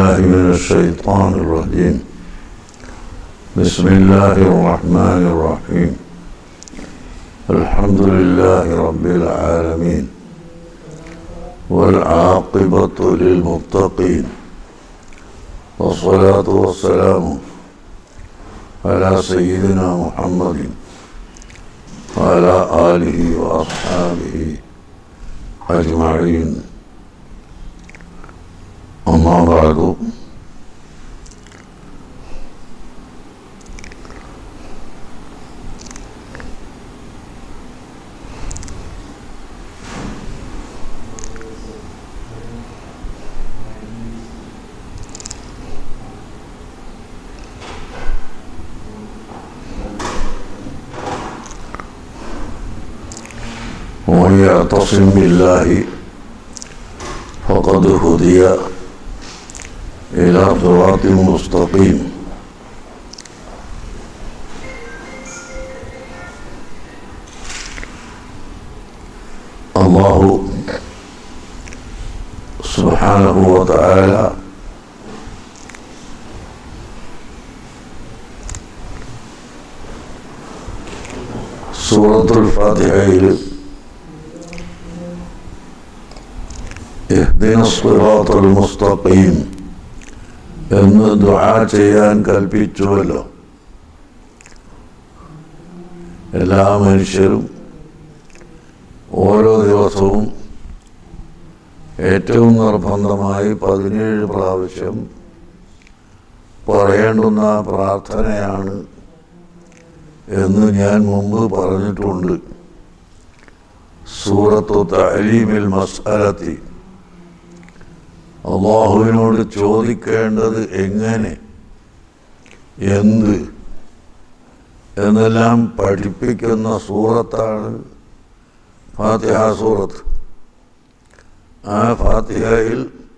بالله من الشيطان الرجيم بسم الله الرحمن الرحيم الحمد لله رب العالمين والعاقبة للمتقين والصلاة والسلام على سيدنا محمد وعلى آله وأصحابه أجمعين أما بعد ومن يعتصم بالله فقد هدي إلى صراط مستقيم الله سبحانه وتعالى സൂറത്തുൽ ഫാത്തിഹയിൽ ഇഹ്ദിന സിറാത്തുൽ മുസ്തഖീം എന്ന് ദുആ ചെയ്യാൻ കൽപ്പിച്ചുവല്ലോ എല്ലാ മനുഷ്യരും ഓരോ ദിവസവും ഏറ്റവും നിർബന്ധമായി പതിനേഴ് പ്രാവശ്യം പറയേണ്ടുന്ന പ്രാർത്ഥനയാണ് എന്ന് ഞാൻ മുമ്പ് പറഞ്ഞിട്ടുണ്ട് സൂറത്തു തലീമിൽ മസാലത്തി അള്ളാഹുവിനോട് ചോദിക്കേണ്ടത് എങ്ങനെ എന്ത് എന്നെല്ലാം പഠിപ്പിക്കുന്ന സൂറത്താണ് ഫാത്തിഹ സൂറത്ത് ആ ഫാത്തിഹയിൽ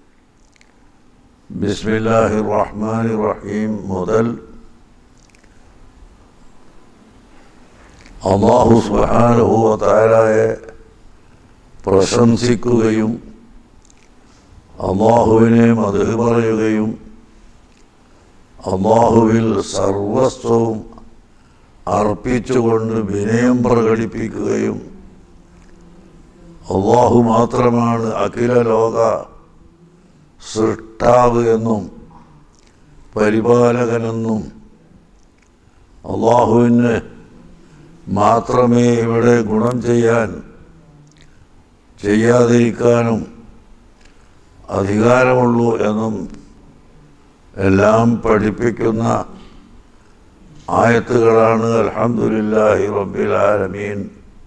ബിസ്മില്ലാഹി റഹ്മാൻ റഹീം മുതൽ അള്ളാഹു സുഹാനുഭവ താരായെ പ്രശംസിക്കുകയും അള്ളാഹുവിനെ മത് പറയുകയും അള്ളാഹുവിൽ സർവസ്വവും അർപ്പിച്ചുകൊണ്ട് വിനയം പ്രകടിപ്പിക്കുകയും അള്ളാഹു മാത്രമാണ് അഖില ലോക സൃഷ്ടാവ് എന്നും പരിപാലകനെന്നും അള്ളാഹുവിന് മാത്രമേ ഇവിടെ ഗുണം ചെയ്യാൻ ചെയ്യാതിരിക്കാനും അധികാരമുള്ളൂ എന്നും എല്ലാം പഠിപ്പിക്കുന്ന ആയത്തുകളാണ് അൽഹംദുലില്ലാഹി റബ്ബിൽ ആലമീൻ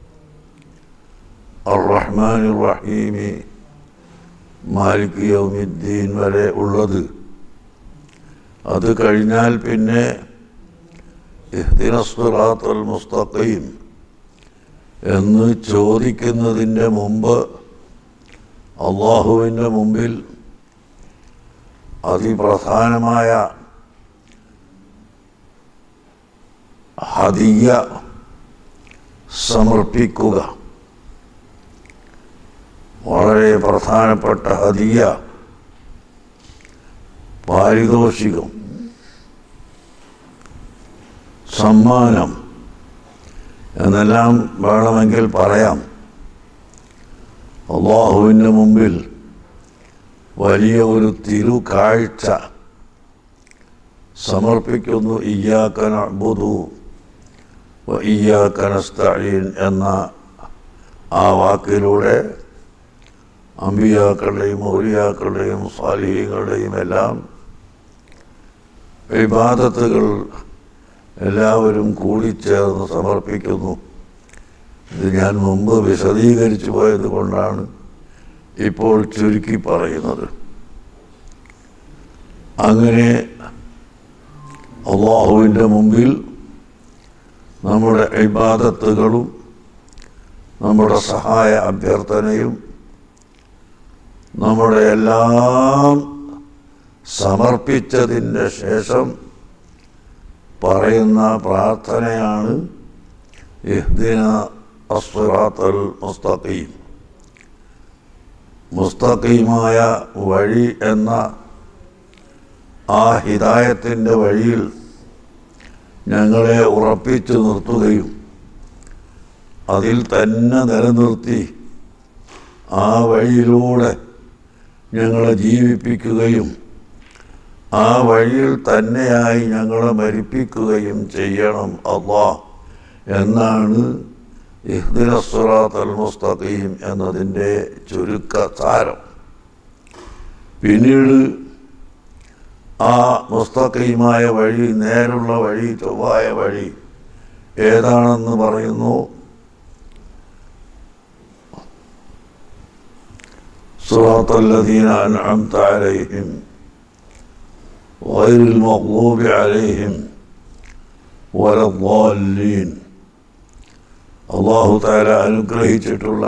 അർ-റഹ്മാൻ റഹീമി മാലിക് യൗമിദ്ദീൻ വരെ ഉള്ളത് അത് കഴിഞ്ഞാൽ പിന്നെ ഇഹ്ദിന സിറാത്തുൽ മുസ്തഖീം എന്ന് ചോദിക്കുന്നതിൻ്റെ മുമ്പ് അള്ളാഹുവിൻ്റെ മുമ്പിൽ അതിപ്രധാനമായ ഹദിയ സമർപ്പിക്കുക വളരെ പ്രധാനപ്പെട്ട ഹദിയ പാരിതോഷികം സമ്മാനം എന്നെല്ലാം വേണമെങ്കിൽ പറയാം അള്ളാഹുവിൻ്റെ മുമ്പിൽ വലിയ ഒരു തിരുകാഴ്ച സമർപ്പിക്കുന്നു ഇയ്യാക്കന ബുധു ഇയ്യാക്കനസ്തീൻ എന്ന ആ വാക്കിലൂടെ അമ്പിയാക്കളുടെയും മൗലിയാക്കളുടെയും സ്വാലിഹ്യങ്ങളുടെയും എല്ലാം വിവാദത്തുകൾ എല്ലാവരും കൂടിച്ചേർന്ന് സമർപ്പിക്കുന്നു ഇത് ഞാൻ മുമ്പ് വിശദീകരിച്ചു പോയത് കൊണ്ടാണ് ഇപ്പോൾ ചുരുക്കി പറയുന്നത് അങ്ങനെ അള്ളാഹുവിൻ്റെ മുമ്പിൽ നമ്മുടെ ഇബാദത്തുകളും നമ്മുടെ സഹായ അഭ്യർത്ഥനയും നമ്മുടെ എല്ലാം സമർപ്പിച്ചതിൻ്റെ ശേഷം പറയുന്ന പ്രാർത്ഥനയാണ് ഇഹ്ദിന അസ്റാത്തൽ മുസ്തഖീം മുസ്തഖീമായ വഴി എന്ന ആ ഹിതായത്തിൻ്റെ വഴിയിൽ ഞങ്ങളെ ഉറപ്പിച്ചു നിർത്തുകയും അതിൽ തന്നെ നിലനിർത്തി ആ വഴിയിലൂടെ ഞങ്ങളെ ജീവിപ്പിക്കുകയും ആ വഴിയിൽ തന്നെയായി ഞങ്ങളെ മരിപ്പിക്കുകയും ചെയ്യണം അള്ളാ എന്നാണ് ഇഹ്ദിന സുറാത്ത് അൽ മുസ്തഖീം എന്നതിൻ്റെ ചുരുക്ക സാരം പിന്നീട് ആ മുസ്തഖീമായ വഴി നേരുള്ള വഴി ചൊവ്വായ വഴി ഏതാണെന്ന് പറയുന്നു صراط الذين أنعمت عليهم غير المغضوب عليهم ولا الضالين അള്ളാഹു താല അനുഗ്രഹിച്ചിട്ടുള്ള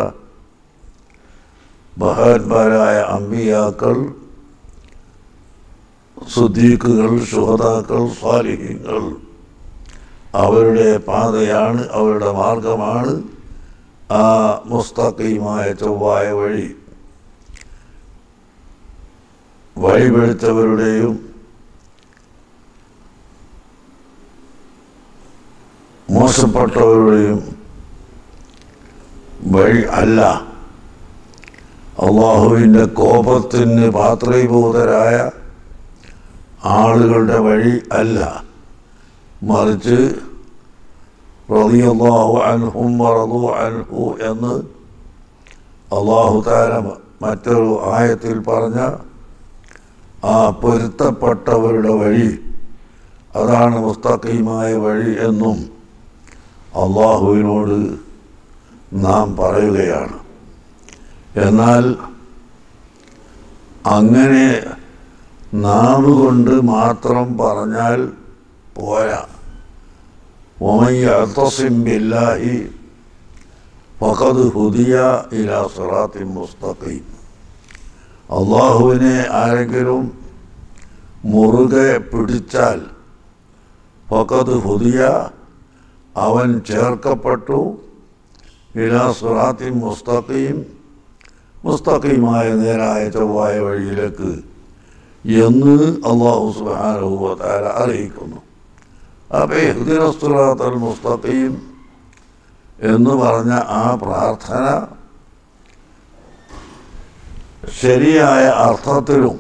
മഹാന്മാരായ അമ്പിയാക്കൾ സുദ്ദീഖുകൾ ശുഹതാക്കൾ സ്വാലിഹ്യങ്ങൾ അവരുടെ പാതയാണ് അവരുടെ മാർഗമാണ് ആ മുസ്തഖീമായ ചൊവ്വായ വഴി വഴിപിടിച്ചവരുടെയും മോശപ്പെട്ടവരുടെയും വഴി അല്ല അള്ളാഹുവിൻ്റെ കോപത്തിന് പാത്രീഭൂതരായ ആളുകളുടെ വഴി അല്ല മറിച്ച് റളിയല്ലാഹു അൻഹും വറദു അൻഹു എന്ന് അള്ളാഹു താര മറ്റൊരു ആയത്തിൽ പറഞ്ഞ ആ പൊരുത്തപ്പെട്ടവരുടെ വഴി അതാണ് മുസ്തഖീമായ വഴി എന്നും അള്ളാഹുവിനോട് നാം പറയുകയാണ് എന്നാൽ അങ്ങനെ നാവുകൊണ്ട് മാത്രം പറഞ്ഞാൽ പോരാ ഒമയ്യത്തസിം ബില്ലാഹി ഫഖദ് ഹുദിയ ഇലാ സിറാത്തി മുസ്തഖീം അള്ളാഹുവിനെ ആരെങ്കിലും മുറുകെ പിടിച്ചാൽ ഫഖദ് ഹുദിയ അവൻ ചേർക്കപ്പെട്ടു ഇലാ സുറാത്തി മുസ്തഖീം മുസ്തഖീമായ നേരായ ചൊവ്വായ വഴിയിലേക്ക് എന്ന് അള്ളാഹു സുബാനുഭവത്താര അറിയിക്കുന്നു അപ്പോൾ സുറാത്ത് അൽ മുസ്തഖീം എന്ന് പറഞ്ഞ ആ പ്രാർത്ഥന ശരിയായ അർത്ഥത്തിലും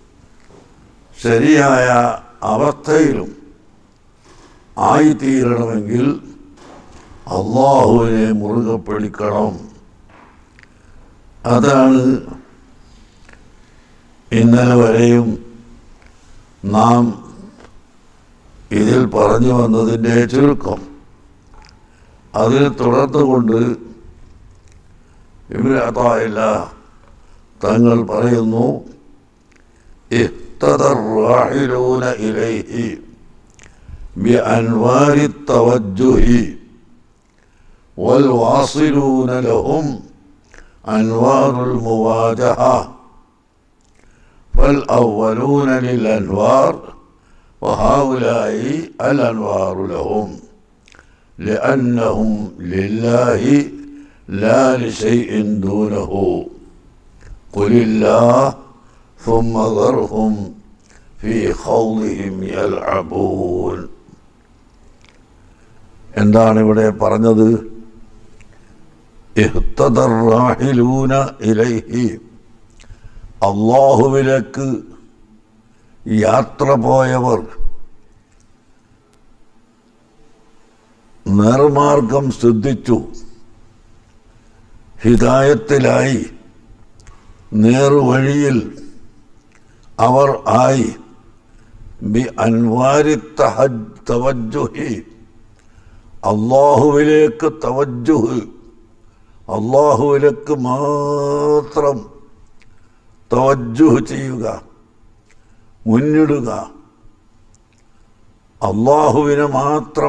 ശരിയായ അവസ്ഥയിലും ആയിത്തീരണമെങ്കിൽ അള്ളാഹുവിനെ മുറുകെ പിടിക്കണം അതാണ് ഇന്നലെ വരെയും നാം ഇതിൽ പറഞ്ഞു വന്നതിൻ്റെ ചുരുക്കം അതിൽ തുടർന്നുകൊണ്ട് ഇവരത്തായില്ല തങ്ങൾ പറയുന്നു اهتدى الراحلون إليه بأنوار التوجه والواصلون لهم أنوار المواجهة فالأولون للأنوار وهؤلاء الأنوار لهم لأنهم لله لا لشيء دونه قل الله ثم ذرهم في خوضهم يلعبون എന്താണ് ഇവിടെ പറഞ്ഞത് ഇഹ്തദർറാഹിലൂന ഇലൈഹി അള്ളാഹുവിലേക്ക് യാത്ര പോയവർ നേർമാർഗം ശ്രദ്ധിച്ചു ഹിതായത്തിലായി നേർവഴിയിൽ അവർ ആയി ബി അൻവാരി തഹജ് തവജുഹി അള്ളാഹുവിലേക്ക് തവജുഹ് അള്ളാഹുവിലേക്ക് മാത്രം തവജുഹ് ചെയ്യുക മുന്നിടുക അള്ളാഹുവിനെ മാത്രം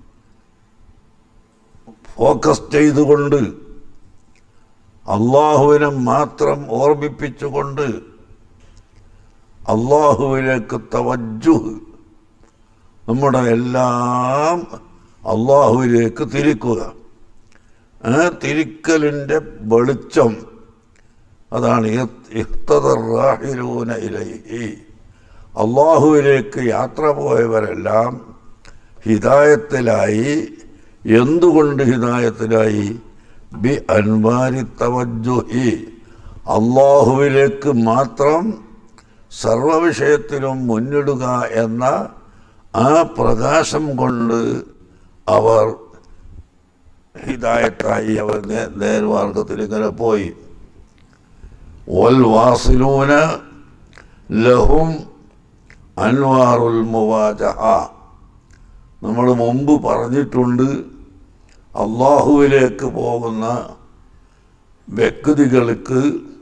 ഫോക്കസ് ചെയ്തുകൊണ്ട് അള്ളാഹുവിനെ മാത്രം ഓർമ്മിപ്പിച്ചുകൊണ്ട് അള്ളാഹുവിലേക്ക് തവജുഹ് നമ്മുടെ എല്ലാം അള്ളാഹുവിലേക്ക് തിരിക്കുക ആ തിരിക്കലിൻ്റെ വെളിച്ചം അതാണ് ഇഹ്തദർ റാഹിലൂന ഇലൈഹി അള്ളാഹുവിലേക്ക് യാത്ര പോയവരെല്ലാം ഹിദായത്തിലായി എന്തുകൊണ്ട് ഹിദായത്തിലായി ബി അൻവാരി തവജുഹി അള്ളാഹുവിലേക്ക് മാത്രം സർവവിഷയത്തിലും മുന്നിടുക എന്ന ആ പ്രകാശം കൊണ്ട് അവർ ഹിദായത്തായി അവർ നേ- നേർമാർഗത്തിൽ ഇങ്ങനെ പോയി വൽ വാസിലൂന ലഹും അൻവാറുൽ മുവാജഹ നമ്മൾ മുമ്പ് പറഞ്ഞിട്ടുണ്ട് അള്ളാഹുവിലേക്ക് പോകുന്ന വ്യക്തികൾക്ക്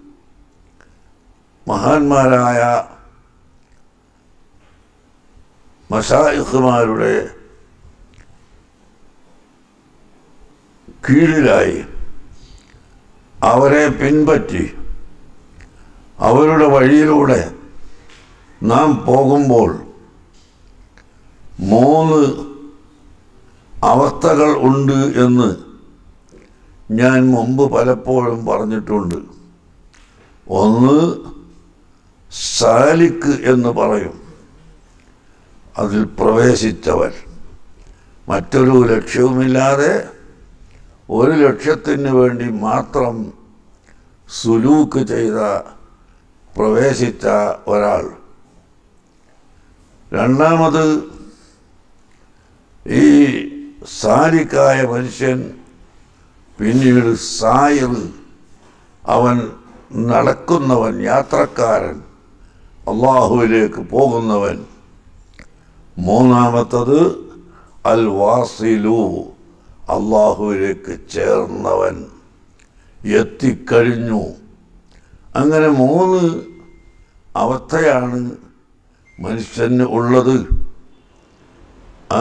മഹാന്മാരായ മഷായിഖുമാരുടെ കീഴിലായി അവരെ പിൻപറ്റി അവരുടെ വഴിയിലൂടെ നാം പോകുമ്പോൾ മൂന്ന് അവസ്ഥകൾ ഉണ്ട് എന്ന് ഞാൻ മുമ്പ് പലപ്പോഴും പറഞ്ഞിട്ടുണ്ട് ഒന്ന് സാലിക്ക് എന്ന് പറയും അതിൽ പ്രവേശിച്ചവൻ മറ്റൊരു ലക്ഷ്യവുമില്ലാതെ ഒരു ലക്ഷ്യത്തിന് വേണ്ടി മാത്രം സുലൂക്ക് ചെയ്ത പ്രവേശിച്ച ഒരാൾ രണ്ടാമത് ഈ സാലിക്കായ മനുഷ്യൻ പിന്നീട് സായർ അവൻ നടക്കുന്നവൻ യാത്രക്കാരൻ അള്ളാഹുവിലേക്ക് പോകുന്നവൻ മൂന്നാമത്തത് അൽ വാസിലു അള്ളാഹുവിലേക്ക് ചേർന്നവൻ എത്തിക്കഴിഞ്ഞു അങ്ങനെ മൂന്ന് അവസ്ഥയാണ് മനുഷ്യന് ഉള്ളത് ആ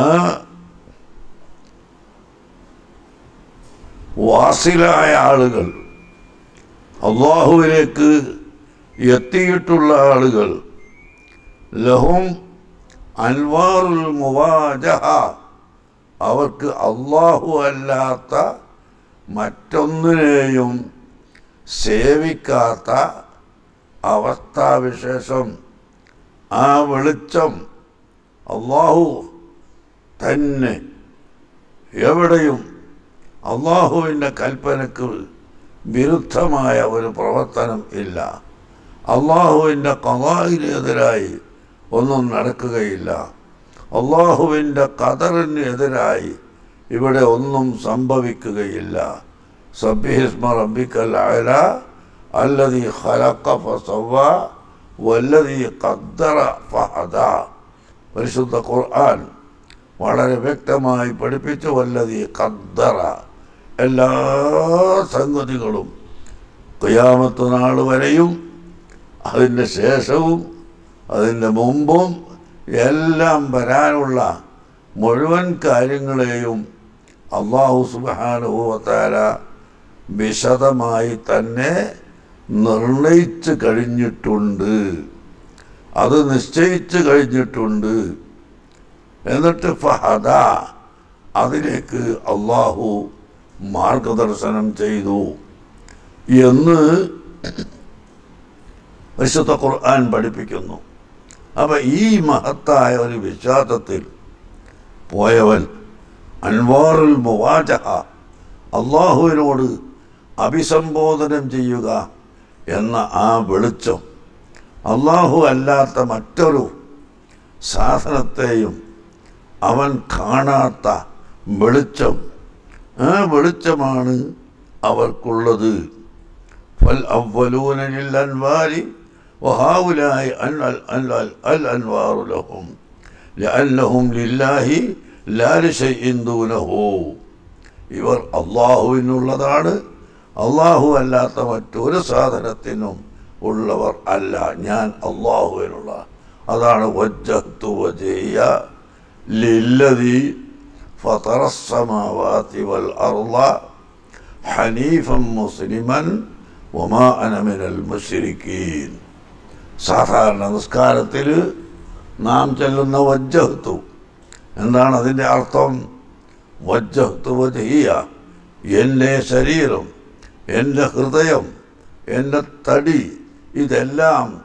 വാസിലായ ആളുകൾ അള്ളാഹുവിലേക്ക് എത്തിയിട്ടുള്ള ആളുകൾ ലഹും അൻവാറുൽ മുവാജഹ അവർക്ക് അള്ളാഹു അല്ലാത്ത മറ്റൊന്നിനെയും സേവിക്കാത്ത അവസ്ഥാവിശേഷം ആ വെളിച്ചം അള്ളാഹു തന്നെ എവിടെയും അള്ളാഹുവിൻ്റെ കൽപ്പനക്ക് വിരുദ്ധമായ ഒരു പ്രവർത്തനം ഇല്ല അള്ളാഹുവിൻ്റെ കലാഹിനെതിരായി ഒന്നും നടക്കുകയില്ല അള്ളാഹുവിൻ്റെ കതറിന് എതിരായി ഇവിടെ ഒന്നും സംഭവിക്കുകയില്ല സബ്ബിഹിസ്മ റബ്ബിക്കൽ അല അല്ലതി ഖലഖ ഫസവ വല്ലതി ഖദ്ദറ ഫഹദ പരിശുദ്ധ ഖുർആൻ വളരെ വ്യക്തമായി പഠിപ്പിച്ചു വല്ലതി ഖദ്ദറ എല്ലാ സംഗതികളും ഖിയാമത്ത് നാൾ വരെയും അതിൻ്റെ ശേഷവും അതിൻ്റെ മുമ്പും എല്ലാം വരാനുള്ള മുഴുവൻ കാര്യങ്ങളെയും അള്ളാഹു സുബാനുഭവത്താര വിശദമായി തന്നെ നിർണയിച്ച് കഴിഞ്ഞിട്ടുണ്ട് അത് നിശ്ചയിച്ച് കഴിഞ്ഞിട്ടുണ്ട് എന്നിട്ട് ഫഹദ അതിലേക്ക് അള്ളാഹു മാർഗദർശനം ചെയ്തു എന്ന് വിശുദ്ധ ഖുർആൻ പഠിപ്പിക്കുന്നു അപ്പം ഈ മഹത്തായ ഒരു വിശ്വാസത്തിൽ പോയവൻ അൻവാറുൽ മുവാജഹ അള്ളാഹുവിനോട് അഭിസംബോധനം ചെയ്യുക എന്ന ആ വെളിച്ചം അള്ളാഹു അല്ലാത്ത മറ്റൊരു സാധനത്തെയും അവൻ കാണാത്ത വെളിച്ചം ആ വെളിച്ചമാണ് അവർക്കുള്ളത് ഫൽ അവലൂന ലില്ലൻവാരി وهؤلاء ال- ال- ال- الأنوار لهم لأنهم لله لا لشيء دونه ഇവർ അള്ളാഹുവിനുള്ളതാണ് അള്ളാഹു അല്ലാത്ത മറ്റൊരു സാധനത്തിനും ഉള്ളവർ അല്ല ഞാൻ അള്ളാഹുവിനുള്ള അതാണ് വജ്ജഹ്തു വജയ്യ ലില്ലതി فطر السماوات والأرض حنيفا مسلما وما أنا من المشركين സാധാരണ നിസ്കാരത്തിൽ നാം ചെല്ലുന്ന വജ്ജഹത്തു എന്താണ് അതിൻ്റെ അർത്ഥം വജ്ജഹത്തു വജഹിയ എൻ്റെ ശരീരം എൻ്റെ ഹൃദയം എൻ്റെ തടി ഇതെല്ലാം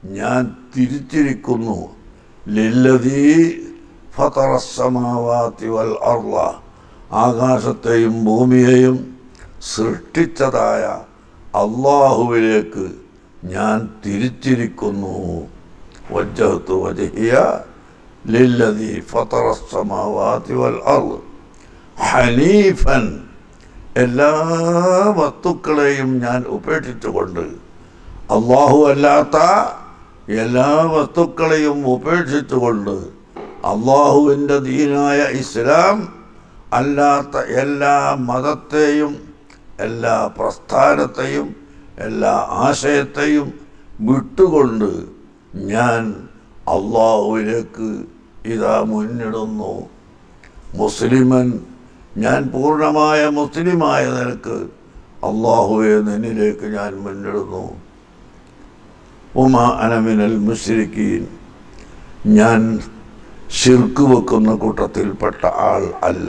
ഞാൻ തിരിച്ചിരിക്കുന്നു ലില്ലതീ ഫതറസ്സമാവാത്തി വൽ അർള ആകാശത്തെയും ഭൂമിയെയും സൃഷ്ടിച്ചതായ അള്ളാഹുവിലേക്ക് ഞാൻ തിരിച്ചിരിക്കുന്നു വജ്ജഹത്തു വജഹിയ ലില്ലതി ഫതറസ്സമാവാത്തി വൽ അർള് ഹനീഫൻ എല്ലാ വസ്തുക്കളെയും ഞാൻ ഉപേക്ഷിച്ചുകൊണ്ട് അള്ളാഹു അല്ലാത്ത എല്ലാ വസ്തുക്കളെയും ഉപേക്ഷിച്ചുകൊണ്ട് അള്ളാഹുവിൻ്റെ ദീനായ ഇസ്ലാം അല്ലാത്ത എല്ലാ മതത്തെയും എല്ലാ പ്രസ്ഥാനത്തെയും എല്ലാ ആശയത്തെയും വിട്ടുകൊണ്ട് ഞാൻ അള്ളാഹുവിലേക്ക് ഇതാ മുന്നിടുന്നു മുസ്ലിമൻ ഞാൻ പൂർണ്ണമായ മുസ്ലിമായ നിനക്ക് അള്ളാഹുവെ നിന്നിലേക്ക് ഞാൻ മുന്നിടുന്നു ഉമ അനമിനൽ മുസ്ലിക്കീൻ ഞാൻ ശിർക്ക് വെക്കുന്ന കൂട്ടത്തിൽപ്പെട്ട ആൾ അല്ല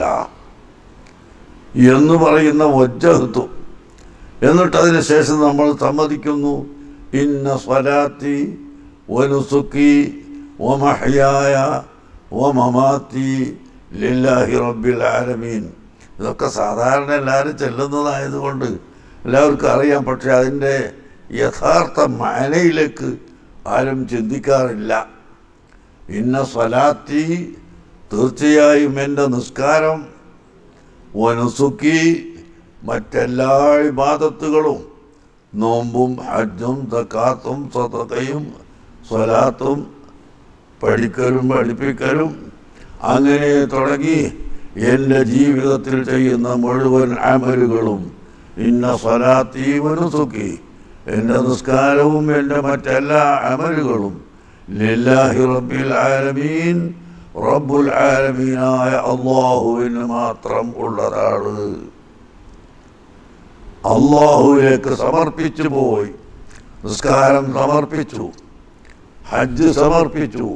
എന്ന് പറയുന്ന വജ്ജഹത്തു എന്നിട്ട് അതിന് ശേഷം നമ്മൾ സമ്മതിക്കുന്നു ഇന്ന സ്വലാത്തി വനുസുക്കി വമഹയായ വമമാത്തി ലില്ലാഹി റബ്ബിൽ ആലമീൻ ഇതൊക്കെ സാധാരണ എല്ലാവരും ചെല്ലുന്നതായതുകൊണ്ട് എല്ലാവർക്കും അറിയാം പക്ഷെ അതിൻ്റെ യഥാർത്ഥ മാനയിലേക്ക് ആരും ചിന്തിക്കാറില്ല ഇന്ന സ്വലാത്തി തീർച്ചയായും എൻ്റെ നിസ്കാരം വനുസുക്കി മറ്റെല്ലാ ഇബാദത്തുകളും നോമ്പും ഹജ്ജും തക്കാത്തും സ്വതക്കയും സ്വലാത്തും പഠിക്കലും പഠിപ്പിക്കലും അങ്ങനെ തുടങ്ങി എൻ്റെ ജീവിതത്തിൽ ചെയ്യുന്ന മുഴുവൻ അമലുകളും ഇന്ന സ്വലാത്തി വനുസുക്കി എൻ്റെ നിസ്കാരവും എൻ്റെ മറ്റെല്ലാ അമലുകളും ലില്ലാഹി റബ്ബിൽ ആലമീൻ റബ്ബുൽ ആലമീനായ അള്ളാഹുവിന് മാത്രം ഉള്ളതാണ് അള്ളാഹുവിലേക്ക് സമർപ്പിച്ചു പോയി നിസ്കാരം സമർപ്പിച്ചു ഹജ്ജ് സമർപ്പിച്ചു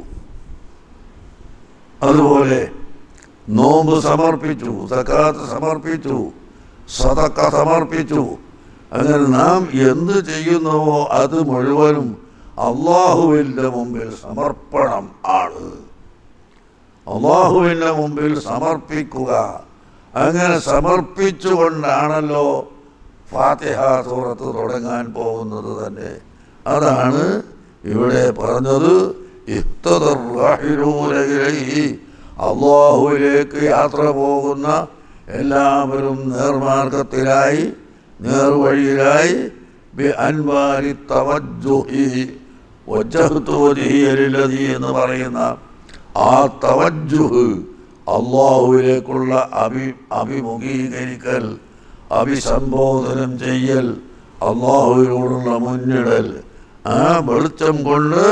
അതുപോലെ നോമ്പ് സമർപ്പിച്ചു സക്കാത്ത് സമർപ്പിച്ചു സതക്ക സമർപ്പിച്ചു അങ്ങനെ നാം എന്ത് ചെയ്യുന്നുവോ അത് മുഴുവനും അള്ളാഹുവിൻ്റെ മുമ്പിൽ സമർപ്പണം ആണ് അള്ളാഹുവിൻ്റെ മുമ്പിൽ സമർപ്പിക്കുക അങ്ങനെ സമർപ്പിച്ചുകൊണ്ടാണല്ലോ ഫാത്തിഹ സൂറത്ത് തുടങ്ങാൻ പോകുന്നത് തന്നെ അതാണ് ഇവിടെ പറഞ്ഞത് ഇഹ്തദർ റാഹിലൂന ഇലൈഹി. അള്ളാഹുവിലേക്ക് യാത്ര പോകുന്ന എല്ലാവരും നേർമാർഗത്തിലായി നേർവഴിയിലായി ബി അൻവാരി തവജ്ജുഹി വജ്ജഹ്തു വജ്ഹിയ ലില്ലദീ എന്ന് പറയുന്ന ആ തവജ്ജുഹ് അള്ളാഹുവിലേക്കുള്ള അഭി അഭിമുഖീകരിക്കൽ അഭിസംബോധനം ചെയ്യൽ അള്ളാഹുവിനോടുള്ള മുന്നിടൽ ആ വെളിച്ചം കൊണ്ട്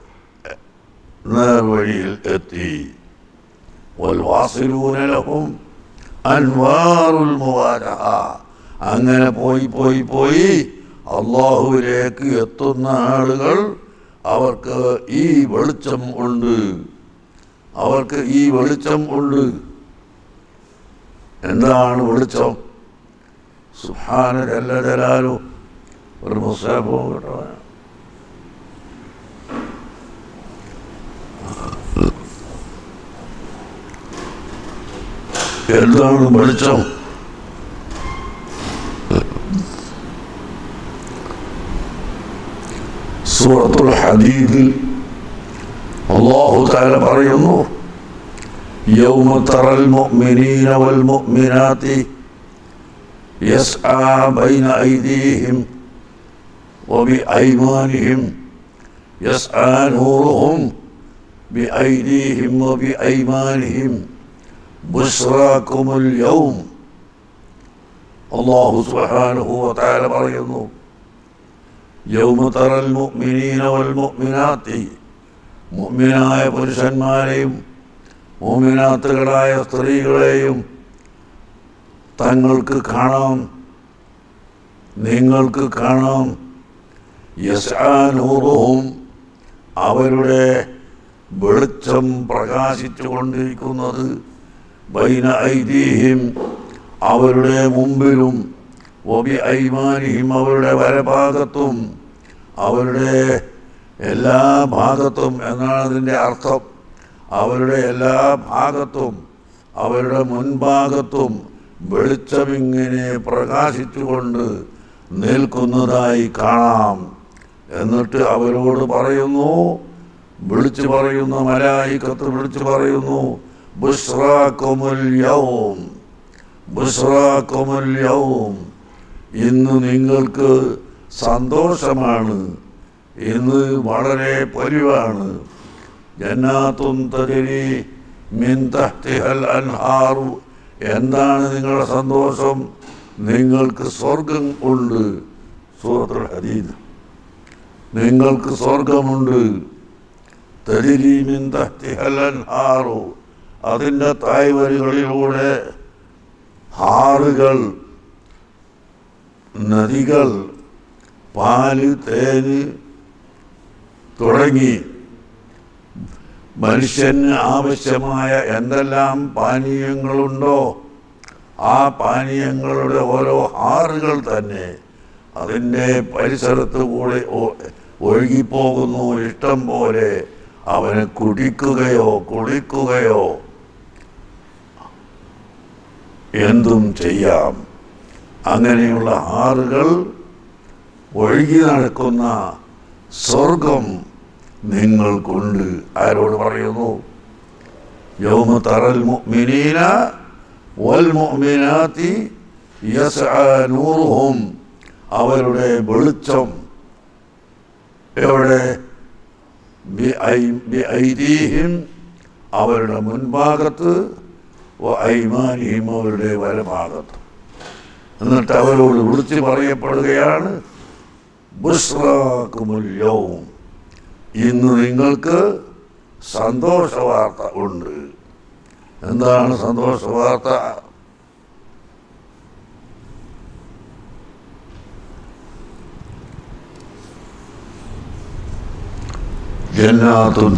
നേർവഴിയിൽ എത്തി والواصلون لهم أنوار المواجهة അങ്ങനെ പോയി പോയി പോയി അള്ളാഹുവിലേക്ക് എത്തുന്ന ആളുകൾ അവർക്ക് ഈ വെളിച്ചം ഉണ്ട് അവർക്ക് ഈ വെളിച്ചം ഉണ്ട് എന്താണ് വെളിച്ചം സുഹാന ജല്ല ജലാലു ഒരു മുസ്ലാഫോ കേട്ടോ എന്താണ് വെളിച്ചം സൂറത്തുൽ ഹദീദിൽ അള്ളാഹു താല പറയുന്നു يوم ترى المؤمنين والمؤمنات يسعى بين أيديهم وبأيمانهم يسعى نورهم بأيديهم وبأيمانهم بشراكم اليوم الله سبحانه وتعالى പറയുന്നു يوم ترى المؤمنين والمؤمنات മുഅ്മിനായ പുരുഷന്മാരെയും മോമിനാത്തുകളായ സ്ത്രീകളെയും തങ്ങൾക്ക് കാണാം നിങ്ങൾക്ക് കാണാം യസാനൂറും അവരുടെ വെളിച്ചം പ്രകാശിച്ചു കൊണ്ടിരിക്കുന്നത് ബൈന ഐതിഹ്യം അവരുടെ മുമ്പിലും ഒബി ഐമാനിയും അവരുടെ വലഭാഗത്തും അവരുടെ എല്ലാ ഭാഗത്തും എന്നാണ് അതിൻ്റെ അർത്ഥം അവരുടെ എല്ലാ ഭാഗത്തും അവരുടെ മുൻഭാഗത്തും വെളിച്ചമിങ്ങനെ പ്രകാശിച്ചുകൊണ്ട് നിൽക്കുന്നതായി കാണാം എന്നിട്ട് അവരോട് പറയുന്നു വിളിച്ചു പറയുന്ന മലായിക്കത്ത് വിളിച്ചു പറയുന്നു ബുഷ്റാക്കുമുൽ യൗം ബുഷ്റാക്കുമുൽ യൗം ഇന്ന് നിങ്ങൾക്ക് സന്തോഷമാണ് ഇന്ന് വളരെ പൊലിവാണ് ജന്നാത്തും തജരി മിൻ തഹ്തിഹൽ അൻഹാറു എന്താണ് നിങ്ങളുടെ സന്തോഷം നിങ്ങൾക്ക് സ്വർഗം ഉണ്ട് സൂറത്തുൽ ഹദീദ് നിങ്ങൾക്ക് സ്വർഗമുണ്ട് തജരി മിൻ തഹ്തിഹൽ അൻഹാറു അതിൻ്റെ തായ്വരികളിലൂടെ ഹാറുകൾ നദികൾ പാല് തേന് തുടങ്ങി മനുഷ്യന് ആവശ്യമായ എന്തെല്ലാം പാനീയങ്ങളുണ്ടോ ആ പാനീയങ്ങളുടെ ഓരോ ആറുകൾ തന്നെ അതിൻ്റെ പരിസരത്ത് കൂടെ ഒ- ഒഴുകിപ്പോകുന്നു ഇഷ്ടം പോലെ അവനെ കുടിക്കുകയോ കുളിക്കുകയോ എന്തും ചെയ്യാം അങ്ങനെയുള്ള ആറുകൾ ഒഴുകി നടക്കുന്ന സ്വർഗം നിങ്ങൾക്കുണ്ട് ആരോട് പറയുന്നു യൗമ തറൽ മുഅ്മിനീന വൽ മുഅ്മിനാത്തി യസ്ആ നൂറുഹും അവരുടെ വെളിച്ചം എവിടെ ബിഐ- ബിഐദീഹിം അവരുടെ മുൻഭാഗത്ത് ഐമാനിയും അവരുടെ വലഭാഗത്ത് എന്നിട്ട് അവരോട് വിളിച്ച് പറയപ്പെടുകയാണ് ബുഷ്റാക്കുമുല്യവും ഇന്ന് നിങ്ങൾക്ക് സന്തോഷ വാർത്ത ഉണ്ട് എന്താണ് സന്തോഷ വാർത്ത ജന്നാത്തുൻ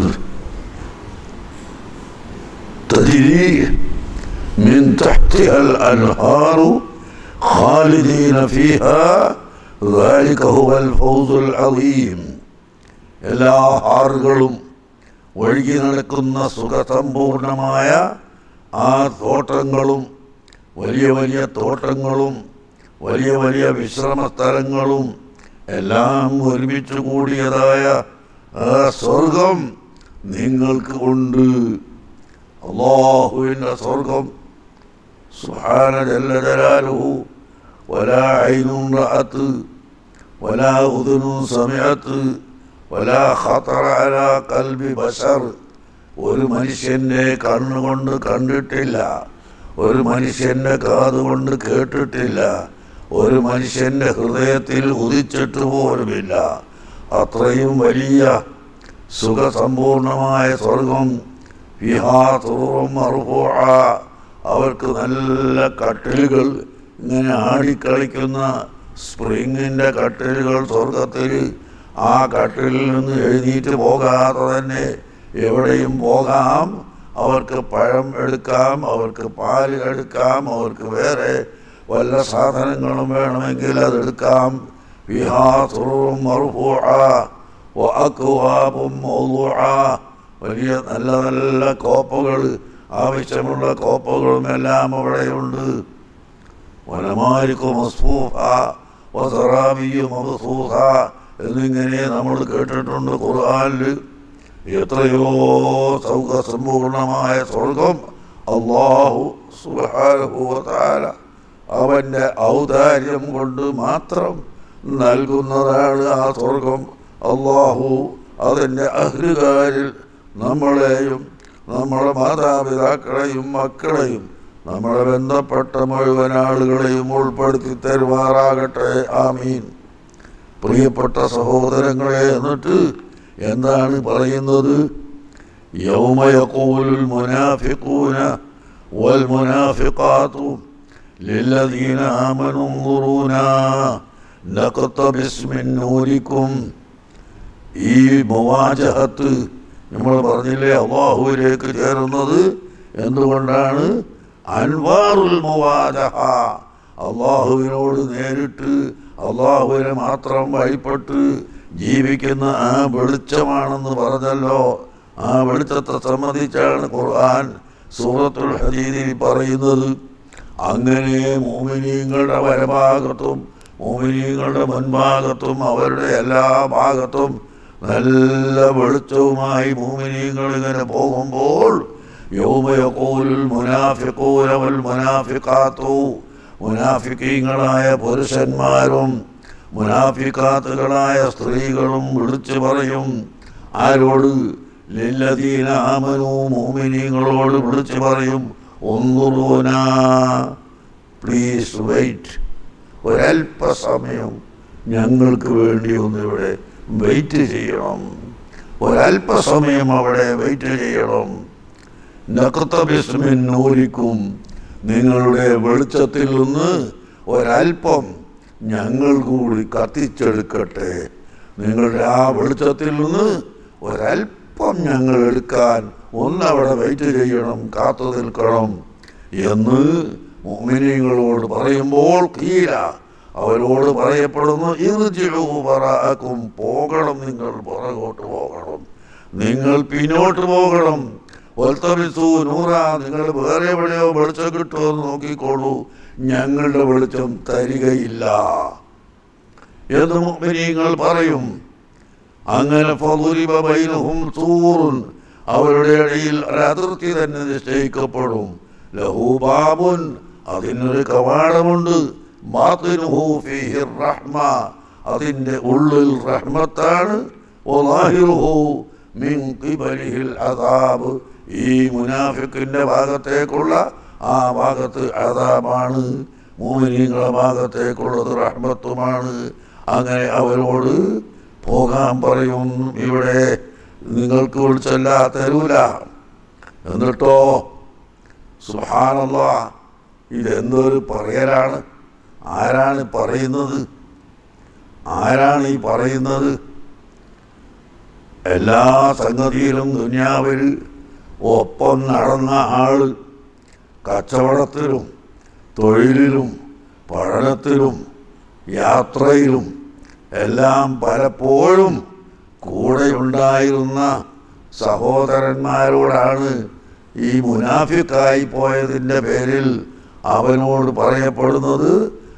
تجري من تحتها الأنهار خالدين فيها ذلك هو الفوز العظيم എല്ലാ ആറുകളും ഒഴുകി നടക്കുന്ന സുഖസമ്പൂർണമായ ആ തോട്ടങ്ങളും വലിയ വലിയ തോട്ടങ്ങളും വലിയ വലിയ വിശ്രമ സ്ഥലങ്ങളും എല്ലാം ഒരുമിച്ച് കൂടിയതായ ആ സ്വർഗം നിങ്ങൾക്ക് ഉണ്ട് അള്ളാഹുവിൻ്റെ സ്വർഗം സുഹാന ജല്ല ജലാലുഹു ولا عين رأت ولا أذن سمعت ولا خطر على قلب بشر ഒരു മനുഷ്യൻ്റെ കണ്ണുകൊണ്ട് കണ്ടിട്ടില്ല ഒരു മനുഷ്യൻ്റെ കാതുകൊണ്ട് കേട്ടിട്ടില്ല ഒരു മനുഷ്യൻ്റെ ഹൃദയത്തിൽ ഉദിച്ചിട്ട് പോലുമില്ല അത്രയും വലിയ സുഖസമ്പൂർണമായ സ്വർഗം വിഹാതുറും അവർക്ക് നല്ല കട്ടിലുകൾ ഇങ്ങനെ ആടിക്കളിക്കുന്ന സ്പ്രിങ്ങിൻ്റെ കട്ടിലുകൾ സ്വർഗത്തിൽ ആ കട്ടിലിൽ നിന്ന് എഴുന്നേറ്റ് പോകാതെ തന്നെ എവിടെയും പോകാം അവർക്ക് പഴം എടുക്കാം അവർക്ക് പാല് എടുക്കാം അവർക്ക് വേറെ വല്ല സാധനങ്ങളും വേണമെങ്കിൽ അതെടുക്കാം വിഹാസുറും അക്വാബും വലിയ നല്ല നല്ല കോപ്പുകൾ ആവശ്യമുള്ള കോപ്പുകളും എല്ലാം അവിടെയുണ്ട് വനമാരിക്കു മസ്ഫൂഫ വസറാബിയു മബ്സൂസ എന്നിങ്ങനെ നമ്മൾ കേട്ടിട്ടുണ്ട് ഖുർആനിൽ എത്രയോ സൗഖസമ്പൂർണമായ സ്വർഗം അള്ളാഹു സുബ്ഹാനഹു വ തആല അവൻ്റെ ഔദാര്യം കൊണ്ട് മാത്രം നൽകുന്നതാണ് ആ സ്വർഗം അള്ളാഹു അതിൻ്റെ അഹ്ലുകാരിൽ നമ്മളെയും നമ്മുടെ മാതാപിതാക്കളെയും മക്കളെയും നമ്മളെ ബന്ധപ്പെട്ട മുഴുവൻ ആളുകളെയും ഉൾപ്പെടുത്തി തരുമാറാകട്ടെ ആമീൻ പ്രിയപ്പെട്ട സഹോദരങ്ങളെ എന്നിട്ട് എന്താണ് പറയുന്നത് യൗമയക്കൂലുൽ മുനാഫിഖൂന വൽ മുനാഫിഖാത്തു للذين آمنوا انظرونا نقتبس من نوركم ഈ മുവാജഹത്ത് നമ്മൾ പറഞ്ഞില്ലേ അള്ളാഹുവിലേക്ക് ചേരുന്നത് എന്തുകൊണ്ടാണ് അൻവാറുൽ മുവാജഹ അള്ളാഹുവിനോട് നേരിട്ട് അള്ളാഹുവിനെ മാത്രം വഴിപ്പെട്ട് ജീവിക്കുന്ന ആ വെളിച്ചമാണെന്ന് പറഞ്ഞല്ലോ ആ വെളിച്ചത്തെ സംബന്ധിച്ചാണ് ഖുർആൻ സൂറത്തുൽ ഹദീദിൽ പറയുന്നത് അങ്ങനെ മോമിനീങ്ങളുടെ വലഭാഗത്തും മോമിനീങ്ങളുടെ മുൻഭാഗത്തും അവരുടെ എല്ലാ ഭാഗത്തും നല്ല വെളിച്ചവുമായി മോമിനീങ്ങൾ ഇങ്ങനെ പോകുമ്പോൾ യൗമയക്കൂലുൽ മുനാഫിക്കൂലവൽ മുനാഫിക്കാത്തു മുനാഫിക്കീങ്ങളായ പുരുഷന്മാരും മുനാഫിക്കാത്തുകളായ സ്ത്രീകളും വിളിച്ചു പറയും ആരോട് ലില്ലദീന ആമനു മോമിനീങ്ങളോട് വിളിച്ചു പറയും ഒന്നുറൂന പ്ലീസ് വെയിറ്റ് ഒരല്പസമയം ഞങ്ങൾക്ക് വേണ്ടി ഒന്നിവിടെ വെയിറ്റ് ചെയ്യണം ഒരല്പസമയം അവിടെ വെയിറ്റ് ചെയ്യണം നക്തബിസ്മിൻ നൂരിക്കും നിങ്ങളുടെ വെളിച്ചത്തിൽ നിന്ന് ഒരല്പം ഞങ്ങൾ കൂടി കത്തിച്ചെടുക്കട്ടെ നിങ്ങളുടെ ആ വെളിച്ചത്തിൽ നിന്ന് ഒരല്പം ഞങ്ങൾ എടുക്കാൻ ഒന്നവിടെ വെയിറ്റ് ചെയ്യണം കാത്തു നിൽക്കണം എന്ന് മോമിനിങ്ങളോട് പറയുമ്പോൾ കീല അവരോട് പറയപ്പെടുന്നു ഇറുചിഴു പറക്കും പോകണം നിങ്ങൾ പുറകോട്ട് പോകണം നിങ്ങൾ പിന്നോട്ട് പോകണം ഒൽത്തമിസു നൂറ നിങ്ങൾ വേറെ എവിടെയോ വെളിച്ചം കിട്ടുമോ എന്ന് നോക്കിക്കോളൂ ഞങ്ങളുടെ വെളിച്ചം തരികയില്ല എന്ന് മുഅ്മിനീങ്ങൾ പറയും അങ്ങനെ ഫളുരിബ ബൈനഹും സൂറുൻ അവരുടെ ഇടയിൽ ഒരു അതിർത്തി തന്നെ നിശ്ചയിക്കപ്പെടും ലഹു ബാബുൻ അതിനൊരു കവാടമുണ്ട് ബാത്തിനുഹു ഫീഹി റഹ്മ അതിൻ്റെ ഉള്ളിൽ റഹ്മത്താണ് വലാഹിറുഹു മിൻ ഖിബലിഹിൽ അദാബ് ഈ മുനാഫിക്കിന്റെ ഭാഗത്തേക്കുള്ള ആ ഭാഗത്ത് അതാബാണ് മോമിനിങ്ങളുടെ ഭാഗത്തേക്കുള്ളത് റഹ്മത്തുമാണ് അങ്ങനെ അവരോട് പോകാൻ പറയും ഇവിടെ നിങ്ങൾക്ക് വിളിച്ചല്ല തരൂല എന്നിട്ടോ സുഹാനല്ല ഇതെന്തൊരു പറയലാണ് ആരാണ് പറയുന്നത് ആരാണ് ഈ പറയുന്നത് എല്ലാ സംഗതിയിലും ദുനിയാവിൽ ഒപ്പം നടന്ന ആൾ കച്ചവടത്തിലും തൊഴിലിലും പഠനത്തിലും യാത്രയിലും എല്ലാം പലപ്പോഴും കൂടെയുണ്ടായിരുന്ന സഹോദരന്മാരോടാണ് ഈ മുനാഫിക്കായി പോയതിൻ്റെ പേരിൽ അവനോട് പറയപ്പെടുന്നത്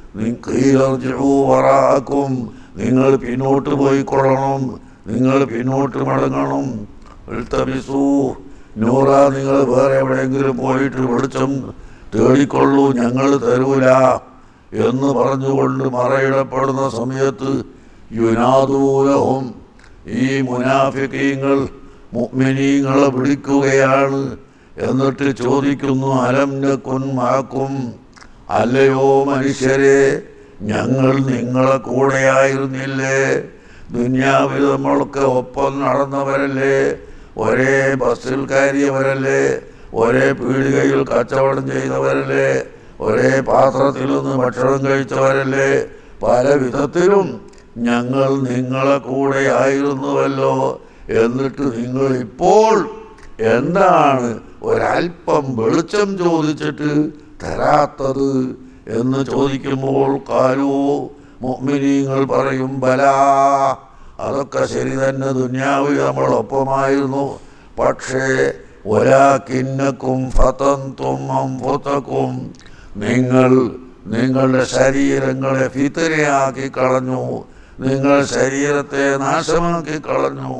വറാക്കും നിങ്ങൾ പിന്നോട്ട് പോയിക്കൊള്ളണം നിങ്ങൾ പിന്നോട്ട് മടങ്ങണം എഴുത്തമിസൂ നൂറ നിങ്ങൾ വേറെ എവിടെയെങ്കിലും പോയിട്ട് വെളിച്ചം തേടിക്കൊള്ളൂ ഞങ്ങൾ തരൂല എന്ന് പറഞ്ഞുകൊണ്ട് മറയിടപ്പെടുന്ന സമയത്ത് യുനാദൂലഹും ഈ മുനാഫിക്കീങ്ങൾ മുഅ്മിനീങ്ങളെ വിളിക്കുകയാണ് എന്നിട്ട് ചോദിക്കുന്നു അലം നക്കുൻ മാക്കും അല്ലയോ മനുഷ്യരെ ഞങ്ങൾ നിങ്ങളെ കൂടെയായിരുന്നില്ലേ ദുന്യാവിൽ നമ്മളൊക്കെ ഒപ്പം നടന്നവരല്ലേ ഒരേ ബസ്സിൽ കയറിയവരല്ലേ ഒരേ പീടികയിൽ കച്ചവടം ചെയ്തവരല്ലേ ഒരേ പാത്രത്തിൽ നിന്ന് ഭക്ഷണം കഴിച്ചവരല്ലേ പല വിധത്തിലും ഞങ്ങൾ നിങ്ങളെ കൂടെ ആയിരുന്നുവല്ലോ എന്നിട്ട് നിങ്ങൾ ഇപ്പോൾ എന്താണ് ഒരല്പം വെളിച്ചം ചോദിച്ചിട്ട് തരാത്തത് എന്ന് ചോദിക്കുമ്പോൾ കാലു മൊമിനീങ്ങൾ പറയും ബലാ അതൊക്കെ ശരി തന്നെ ദുന്യാവിൽ നമ്മളൊപ്പമായിരുന്നു പക്ഷേ ഒരാക്കിന്നക്കും ഫതന്തും അംഫുതക്കും നിങ്ങൾ നിങ്ങളുടെ ശരീരങ്ങളെ ഫിത്തരയാക്കി കളഞ്ഞു നിങ്ങൾ ശരീരത്തെ നാശമാക്കി കളഞ്ഞു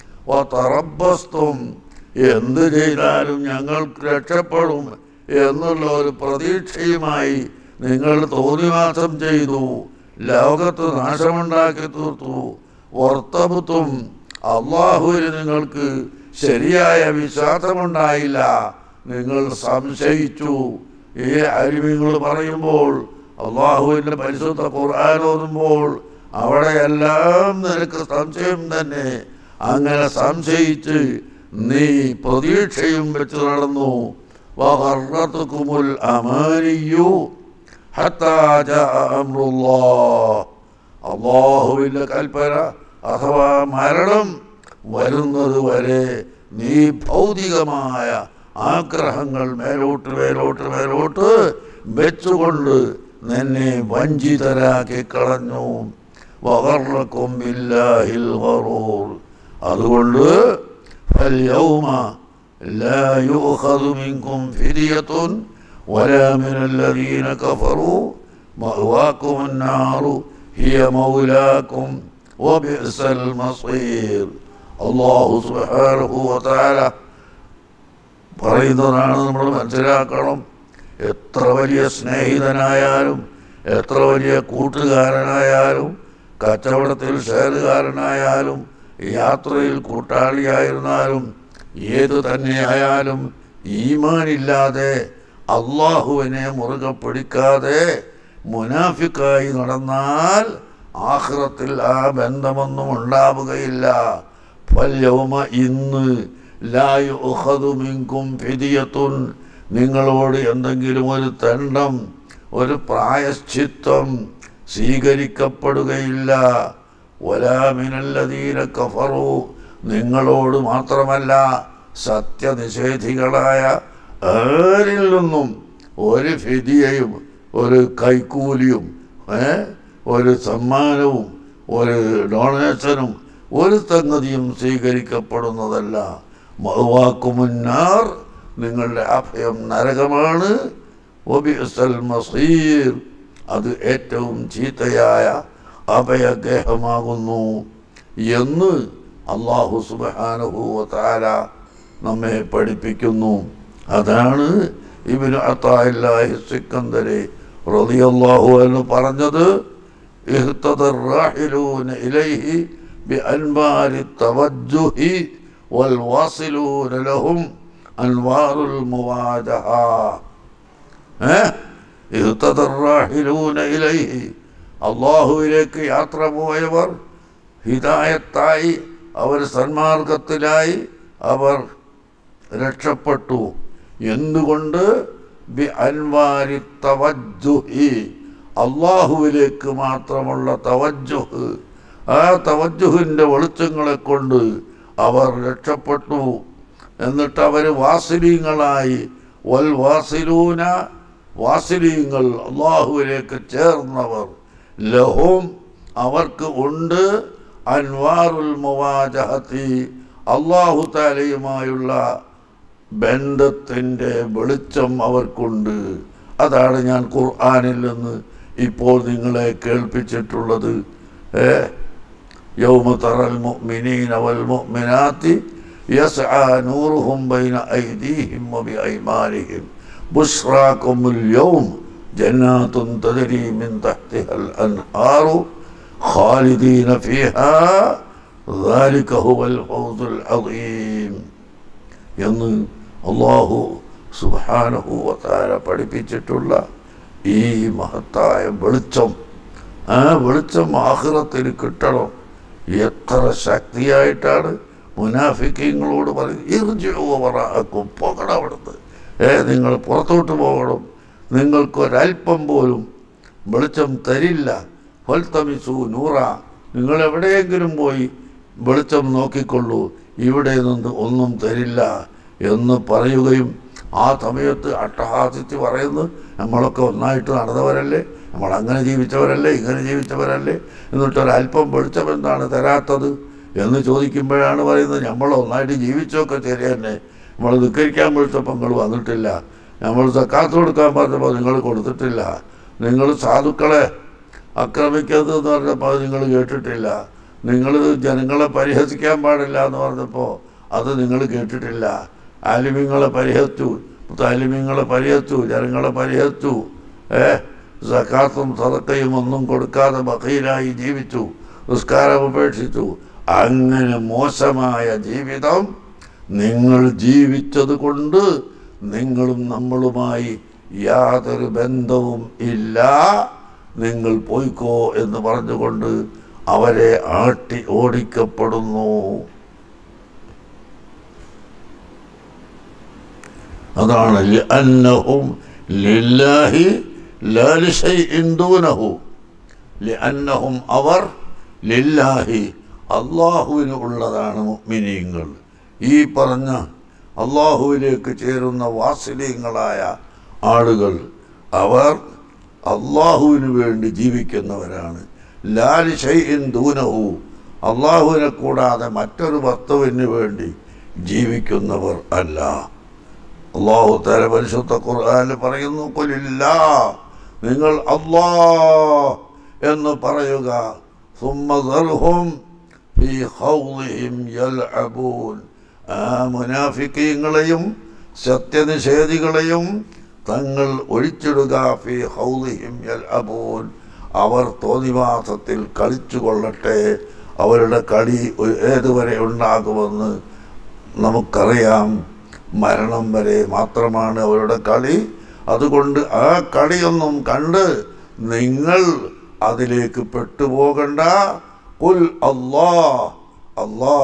തറബസ്തും എന്ത് ചെയ്താലും ഞങ്ങൾക്ക് രക്ഷപ്പെടും എന്നുള്ള ഒരു പ്രതീക്ഷയുമായി നിങ്ങൾ തോന്നിവാസം ചെയ്തു ലോകത്ത് നാശമുണ്ടാക്കി തീർത്തു വർത്തബത്തും അള്ളാഹുവിന് നിങ്ങൾക്ക് ശരിയായ വിശ്വാസമുണ്ടായില്ല നിങ്ങൾ സംശയിച്ചു ഈ അരിമികൾ പറയുമ്പോൾ അള്ളാഹുവിൻ്റെ പരിശുദ്ധ ഖുർആൻ ഓതുമ്പോൾ അവിടെയെല്ലാം നിനക്ക് സംശയം തന്നെ അങ്ങനെ സംശയിച്ച് നീ പ്രതീക്ഷയും വെച്ച് നടന്നു വഹർറത്തുക്കുമുൽ അമാനിയു ഹത്താ ജാഅ അംറുല്ലാഹ് അള്ളാഹുവിൻ്റെ കൽപ്പന അഥവാ മരണം വരുന്നത് വരെ നീ ഭൗതികമായ ആഗ്രഹങ്ങൾ മേലോട്ട് മേലോട്ട് മേലോട്ട് വെച്ചുകൊണ്ട് നിന്നെ വഞ്ചിതരാക്കി കളഞ്ഞു വഗറക്കും ബില്ലാഹിൽ ഗറൂർ അതുകൊണ്ട് فاليوم لا يؤخذ منكم فدية ولا من الذين كفروا مأواكم النار هي مولاكم وبئس المصير الله سبحانه وتعالى പറയുന്നതാണ് നമ്മൾ മനസ്സിലാക്കണം എത്ര വലിയ സ്നേഹിതനായാലും എത്ര വലിയ കൂട്ടുകാരനായാലും കച്ചവടത്തിൽ ഷെയറുകാരനായാലും യാത്രയിൽ കൂട്ടാളിയായിരുന്നാലും ഏത് തന്നെയായാലും ഈമാനില്ലാതെ അള്ളാഹുവിനെ മുറുകെ പിടിക്കാതെ മുനാഫിക്കായി നടന്നാൽ ആഹ്റത്തിൽ ആ ബന്ധമൊന്നും ഉണ്ടാവുകയില്ല ഫല്യവുമ ഇന്ന് ലായു മിങ്കും ഫിദിയത്തുൻ നിങ്ങളോട് എന്തെങ്കിലും ഒരു തണ്ടം ഒരു പ്രായശ്ചിത്വം സ്വീകരിക്കപ്പെടുകയില്ല ഒലാമിനല്ലതീന കഫറു നിങ്ങളോട് മാത്രമല്ല സത്യനിഷേധികളായ ആരിൽ നിന്നും ഒരു ഫിദിയയും ഒരു കൈക്കൂലിയും ഏ ഒരു സമ്മാനവും ഒരു ഡൊണേഷനും ഒരു സംഗതിയും സ്വീകരിക്കപ്പെടുന്നതല്ല മഹുവാക്കുമുന്നാർ നിങ്ങളുടെ അഭയം നരകമാണ് ഒബിഅസൽ മസീർ അത് ഏറ്റവും ചീത്തയായ അഭയഗേഹമാകുന്നു എന്ന് അള്ളാഹു സുബാനുഭൂവത്താല നമ്മെ പഠിപ്പിക്കുന്നു അതാണ് ഇബിന് അത്താഹില്ലാഹി സിക്കന്ദരെ റളിയല്ലാഹു എന്ന് പറഞ്ഞത് اهتدى الراحلون إليه بأنبار التوجه والواصلون لهم أنوار المواجهة اهتدى الراحلون إليه അള്ളാഹുവിലേക്ക് യാത്ര പോയവർ ഹിതായത്തായി അവർ സന്മാർഗത്തിലായി അവർ രക്ഷപ്പെട്ടു എന്തുകൊണ്ട് ബി അൻവാരി തവജുഹി അള്ളാഹുവിലേക്ക് മാത്രമുള്ള തവജുഹ് ആ തവജുഹിൻ്റെ വെളിച്ചങ്ങളെ കൊണ്ട് അവർ രക്ഷപ്പെട്ടു എന്നിട്ട് അവർ വാസിലീങ്ങളായി വൽ വാസിലൂന വാസിലീങ്ങൾ അള്ളാഹുവിലേക്ക് ചേർന്നവർ ലഹും അവർക്ക് ഉണ്ട് അൻവാറുൽ മുവാജഹത്തി അള്ളാഹു താലയുമായുള്ള ബന്ധത്തിൻ്റെ വെളിച്ചം അവർക്കുണ്ട് അതാണ് ഞാൻ ഖുർആാനിൽ നിന്ന് ഇപ്പോൾ നിങ്ങളെ കേൾപ്പിച്ചിട്ടുള്ളത് ഏ يوم ترى المؤمنين والمؤمنات يسعى نورهم بين أيديهم وبأيمانهم بشراكم اليوم جنات تجري من تحتها الأنهار خالدين فيها ذلك هو الفوز العظيم എന്ന് അള്ളാഹു സുബാനഹൂവത്താര പഠിപ്പിച്ചിട്ടുള്ള ഈ മഹത്തായ വെളിച്ചം ആ വെളിച്ചം ആഹ്റത്തിന് കിട്ടണം എത്ര ശക്തിയായിട്ടാണ് മുനാഫിക്കങ്ങളോട് പറയുന്നത് ഇർജുവറാക്കും പോകണം അവിടുന്ന് ഏ നിങ്ങൾ പുറത്തോട്ട് പോകണം നിങ്ങൾക്കൊരൽപ്പം പോലും വെളിച്ചം തരില്ല ഫൽത്തമിസു നൂറ നിങ്ങൾ എവിടെയെങ്കിലും പോയി വെളിച്ചം നോക്കിക്കൊള്ളൂ ഇവിടെ നിന്ന് ഒന്നും തരില്ല എന്ന് പറയുകയും ആ സമയത്ത് അട്ടഹാസിച്ച് പറയുന്നത് നമ്മളൊക്കെ ഒന്നായിട്ട് നടന്നവരല്ലേ നമ്മൾ അങ്ങനെ ജീവിച്ചവരല്ലേ ഇങ്ങനെ ജീവിച്ചവരല്ലേ എന്നിട്ട് ഒരല്പം വെളിച്ചം എന്താണ് തരാത്തത് എന്ന് ചോദിക്കുമ്പോഴാണ് പറയുന്നത് നമ്മൾ ഒന്നായിട്ട് ജീവിച്ചൊക്കെ ശരി തന്നെ നമ്മൾ ധിക്കരിക്കാൻ വിളിച്ചപ്പോൾ നിങ്ങൾ വന്നിട്ടില്ല നമ്മൾ സക്കാത്ത് കൊടുക്കാൻ പറഞ്ഞപ്പോൾ നിങ്ങൾ കൊടുത്തിട്ടില്ല നിങ്ങൾ സാധുക്കളെ ആക്രമിക്കരുത് എന്ന് പറഞ്ഞപ്പോൾ അത് നിങ്ങൾ കേട്ടിട്ടില്ല നിങ്ങൾ ജനങ്ങളെ പരിഹസിക്കാൻ പാടില്ല എന്ന് പറഞ്ഞപ്പോൾ അത് നിങ്ങൾ കേട്ടിട്ടില്ല ആലിമ്യങ്ങളെ പരിഹസിച്ചു താലിമ്യങ്ങളെ പരിഹസിച്ചു ജനങ്ങളെ പരിഹസിച്ചു ഏ സക്കാത്തും സതക്കയും ഒന്നും കൊടുക്കാതെ ബക്കീലായി ജീവിച്ചു നിസ്കാരം ഉപേക്ഷിച്ചു അങ്ങനെ മോശമായ ജീവിതം നിങ്ങൾ ജീവിച്ചത് കൊണ്ട് നിങ്ങളും നമ്മളുമായി യാതൊരു ബന്ധവും ഇല്ല നിങ്ങൾ പോയിക്കോ എന്ന് പറഞ്ഞുകൊണ്ട് അവരെ ആട്ടി ഓടിക്കപ്പെടുന്നു അതാണ് لأنهم لله لا لشيء دونه لأنهم അവർ ലില്ലാഹി അള്ളാഹുവിന് ഉള്ളതാണ് മുഅ്മിനീങ്ങൾ ഈ പറഞ്ഞ അള്ളാഹുവിലേക്ക് ചേരുന്ന വാത്സല്യങ്ങളായ ആളുകൾ അവർ അള്ളാഹുവിന് വേണ്ടി ജീവിക്കുന്നവരാണ് ലാലി ഷൈഇൻ ദൂനഹു അള്ളാഹുവിനെ കൂടാതെ മറ്റൊരു വസ്തുവിന് വേണ്ടി ജീവിക്കുന്നവർ അല്ല അള്ളാഹു തല പരിശുദ്ധ ഖുർആാനിൽ പറയുന്നു കൊലില്ല നിങ്ങൾ അള്ളാ എന്ന് പറയുക സുമ്മദർഹും ഫീ ഖൗളിഹിം യൽഅബൂൻ ആ മുനാഫിക്കീങ്ങളെയും സത്യനിഷേധികളെയും തങ്ങൾ ഒഴിച്ചിടുക ഫീ ഹൗലിഹിം യൽഅബൂൻ അവർ തോന്നിവാസത്തിൽ കളിച്ചു കൊള്ളട്ടെ അവരുടെ കളി ഒ- ഏതുവരെ ഉണ്ടാകുമെന്ന് നമുക്കറിയാം മരണം വരെ മാത്രമാണ് അവരുടെ കളി അതുകൊണ്ട് ആ കളിയൊന്നും കണ്ട് നിങ്ങൾ അതിലേക്ക് പെട്ടുപോകണ്ട കുൽ അല്ലാ അല്ലാ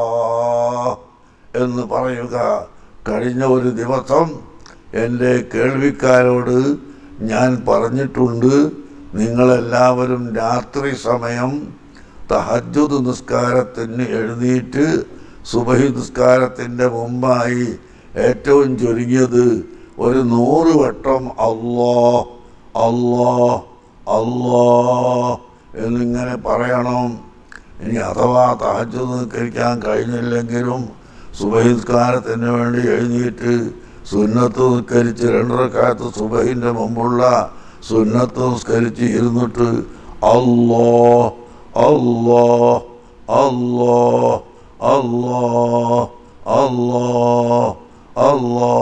എന്ന് പറയുക കഴിഞ്ഞ ഒരു ദിവസം എൻ്റെ കേൾവിക്കാരോട് ഞാൻ പറഞ്ഞിട്ടുണ്ട് നിങ്ങളെല്ലാവരും രാത്രി സമയം തഹജ്ജുദ് നിസ്കാരത്തിന് എഴുന്നേറ്റ് സുബഹി നിസ്കാരത്തിൻ്റെ മുമ്പായി ഏറ്റവും ചുരുങ്ങിയത് ഒരു നൂറ് വട്ടം അള്ളാ അള്ളാ അള്ളാ എന്നിങ്ങനെ പറയണം ഇനി അഥവാ തഹജ്ജുദ് നിസ്കരിക്കാൻ കഴിഞ്ഞില്ലെങ്കിലും സുബഹിസ്കാരത്തിന് വേണ്ടി എഴുന്നേറ്റ് സുന്നത്ത് നിസ്കരിച്ച് രണ്ടരക്കാലത്ത് സുബഹിൻ്റെ മുമ്പുള്ള സുന്നത്ത് നിസ്കരിച്ച് ഇരുന്നിട്ട് അല്ലോ അല്ലോ അല്ലോ അല്ലോ അല്ലോ അല്ലോ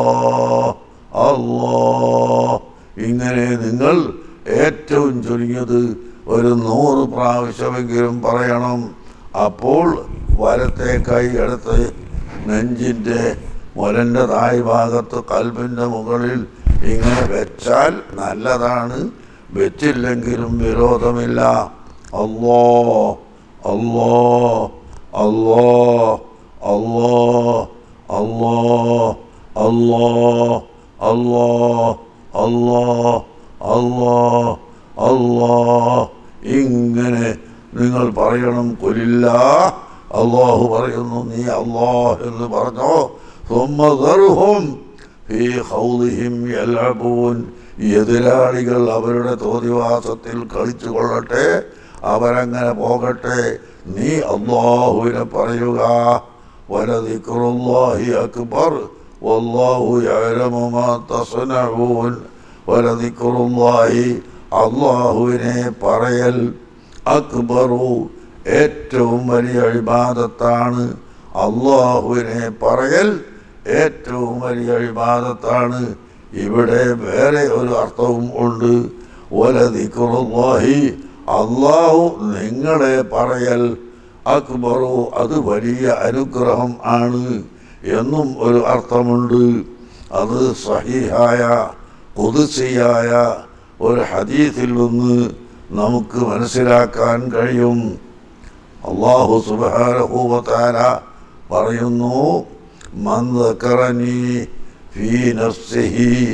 അല്ലോ ഇങ്ങനെ നിങ്ങൾ ഏറ്റവും ചുരുങ്ങിയത് ഒരു നൂറ് പ്രാവശ്യമെങ്കിലും പറയണം അപ്പോൾ വലത്തെ കൈ എടുത്ത് നെഞ്ചിൻ്റെ മുലൻ്റെ തായ് ഭാഗത്ത് കൽബിൻ്റെ മുകളിൽ ഇങ്ങനെ വെച്ചാൽ നല്ലതാണ് വെച്ചില്ലെങ്കിലും വിരോധമില്ല അല്ലോ അല്ലോ അല്ലോ അല്ലോ അല്ലോ അല്ലോ അല്ലോ അല്ലോ അല്ലോ അല്ലോ ഇങ്ങനെ നിങ്ങൾ പറയണം കൊലില്ല അള്ളാഹു പറയുന്നു നീ അള്ളാഹ് എന്ന് പറഞ്ഞോ സുമ്മദർഹും ഫീ ഖൗദിഹിം യൽഅബൂൻ എതിരാളികൾ അവരുടെ തോതിവാസത്തിൽ കളിച്ചു കൊള്ളട്ടെ അവരങ്ങനെ പോകട്ടെ നീ അള്ളാഹുവിനെ പറയുക വലദിക്റുല്ലാഹി അക്ബർ വല്ലാഹു യഅലമു മാ തസ്നഊൻ വലദിക്റുല്ലാഹി അള്ളാഹുവിനെ പറയൽ അക്ബറു ഏറ്റവും വലിയ ഇബാദത്താണ് അള്ളാഹുവിനെ പറയൽ ഏറ്റവും വലിയ ഇബാദത്താണ് ഇവിടെ വേറെ ഒരു അർത്ഥവും ഉണ്ട് വലദിക്കുറുല്ലാഹി അള്ളാഹു നിങ്ങളെ പറയൽ അക്ബറു അത് വലിയ അനുഗ്രഹം ആണ് എന്നും ഒരു അർത്ഥമുണ്ട് അത് സഹിഹായ കുതിസിയായ ഒരു ഹദീസിൽ നിന്ന് നമുക്ക് മനസ്സിലാക്കാൻ കഴിയും അള്ളാഹു സുബാനഹൂവത്താര പറയുന്നു മൻ ذكرني في نفسه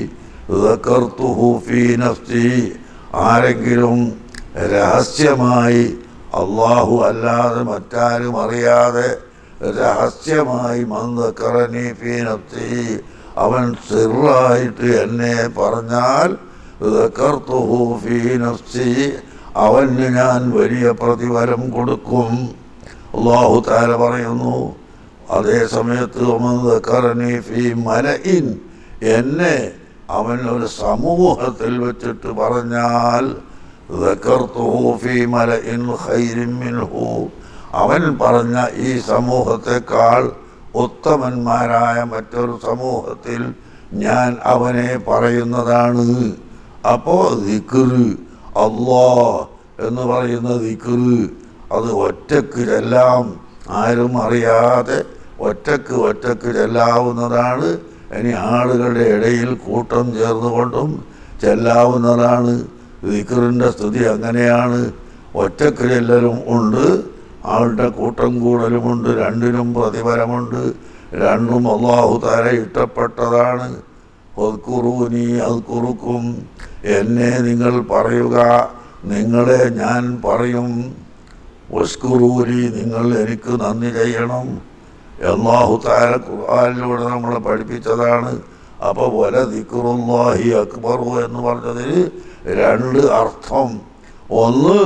ذكرته في نفسي ആരെങ്കിലും രഹസ്യമായി അള്ളാഹു അല്ലാതെ മറ്റാരും അറിയാതെ രഹസ്യമായി മന്ദക്കറനി ഫീനത്തി അവൻ സിറായിട്ട് എന്നെ പറഞ്ഞാൽ ذكرته في نفسي അവന് ഞാൻ വലിയ പ്രതിഫലം കൊടുക്കും അള്ളാഹു താര പറയുന്നു അതേ സമയത്ത് ഒമന്ദക്കറനി ഫി മലയിൻ എന്നെ അവൻ ഒരു സമൂഹത്തിൽ വെച്ചിട്ട് പറഞ്ഞാൽ ذكرته في ملئ خير منه അവൻ പറഞ്ഞ ഈ സമൂഹത്തെക്കാൾ ഉത്തമന്മാരായ മറ്റൊരു സമൂഹത്തിൽ ഞാൻ അവനെ പറയുന്നതാണ് അപ്പോൾ ദിക്റ് അള്ളാ എന്ന് പറയുന്ന ദിക്റ് അത് ഒറ്റക്ക് ചെല്ലാം ആരും അറിയാതെ ഒറ്റക്ക് ഒറ്റക്ക് ചെല്ലാവുന്നതാണ് ഇനി ആളുകളുടെ ഇടയിൽ കൂട്ടം ചേർന്നുകൊണ്ടും ചെല്ലാവുന്നതാണ് ദിക്റിൻ്റെ സ്ഥിതി അങ്ങനെയാണ് ഒറ്റക്ക് ചെല്ലലും ഉണ്ട് ആളുടെ കൂട്ടം കൂടലുമുണ്ട് രണ്ടിനും പ്രതിഫലമുണ്ട് രണ്ടും അള്ളാഹു താര ഇഷ്ടപ്പെട്ടതാണ് ഒതുക്കുറൂനി അത് കുറുക്കും എന്നെ നിങ്ങൾ പറയുക നിങ്ങളെ ഞാൻ പറയും ഒസ്കുറൂരി നിങ്ങൾ എനിക്ക് നന്ദി ചെയ്യണം അള്ളാഹു താര ഖുർആാനിലൂടെ നമ്മളെ പഠിപ്പിച്ചതാണ് അപ്പോൾ വല ദിക്കുറുല്ലാഹി അക്ബറു എന്ന് പറഞ്ഞതിന് രണ്ട് അർത്ഥം ഒന്ന്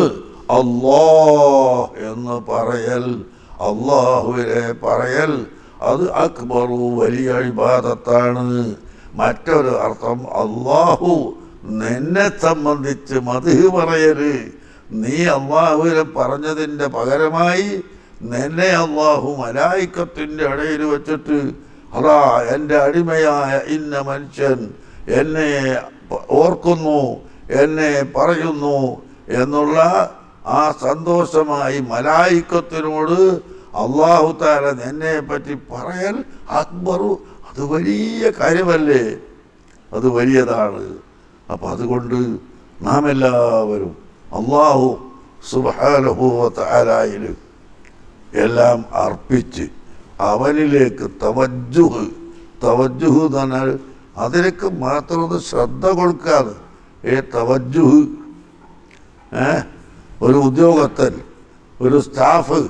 അല്ലാ എന്ന് പറയൽ അള്ളാഹുവിനെ പറയൽ അത് അക്ബറു വലിയ ഇബാദത്താണ് മറ്റൊരു അർത്ഥം അള്ളാഹു നിന്നെ സംബന്ധിച്ച് മധു പറയല് നീ അള്ളാഹുവിനെ പറഞ്ഞതിൻ്റെ പകരമായി നിന്നെ അള്ളാഹു മലായിക്കത്തിൻ്റെ ഇടയിൽ വെച്ചിട്ട് അതാ എൻ്റെ അടിമയായ ഇന്ന മനുഷ്യൻ എന്നെ ഓർക്കുന്നു എന്നെ പറയുന്നു എന്നുള്ള ആ സന്തോഷമായി മലായിക്കത്തിനോട് അള്ളാഹു താല എന്നെ പറ്റി പറയൽ അക്ബറു അത് വലിയ കാര്യമല്ലേ അത് വലിയതാണ് അപ്പം അതുകൊണ്ട് നാം എല്ലാവരും അള്ളാഹു സുബാനുഭൂവത്തായാലും എല്ലാം അർപ്പിച്ച് അവനിലേക്ക് തവജുഹ് തവജുഹ് എന്ന് പറഞ്ഞാൽ അതിലേക്ക് മാത്രം ഒന്ന് ശ്രദ്ധ കൊടുക്കാതെ ഏ തവജുഹ് ഏ ഒരു ഉദ്യോഗസ്ഥൻ ഒരു സ്റ്റാഫ്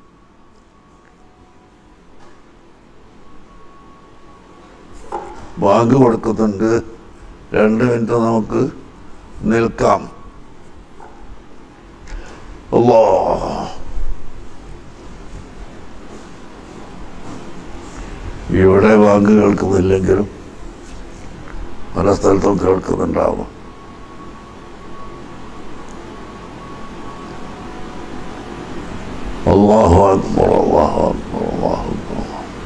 ബാങ്ക് കൊടുക്കുന്നുണ്ട് രണ്ട് മിനിറ്റ് നമുക്ക് നിൽക്കാം അല്ലോ ഇവിടെ ബാങ്ക് കേൾക്കുന്നില്ലെങ്കിലും പല സ്ഥലത്തും കേൾക്കുന്നുണ്ടാവും അള്ളാഹു അക്ബർ അള്ളാഹു അക്ബർ അള്ളാഹു അക്ബർ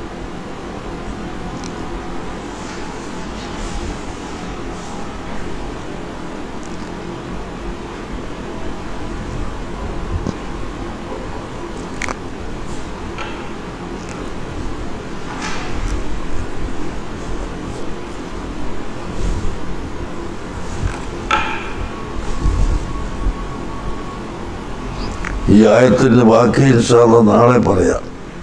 ഈ ആയത്തിൻ്റെ ബാക്കി ഇൻഷാല്ല നാളെ പറയാം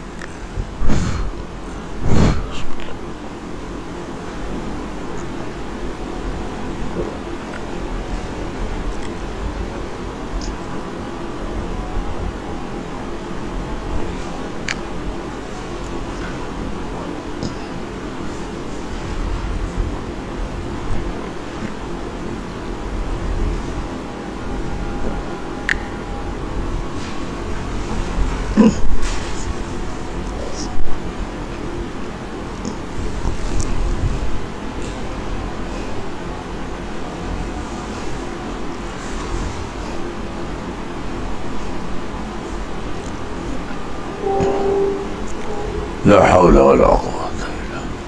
لا حول ولا قوة إلا بالله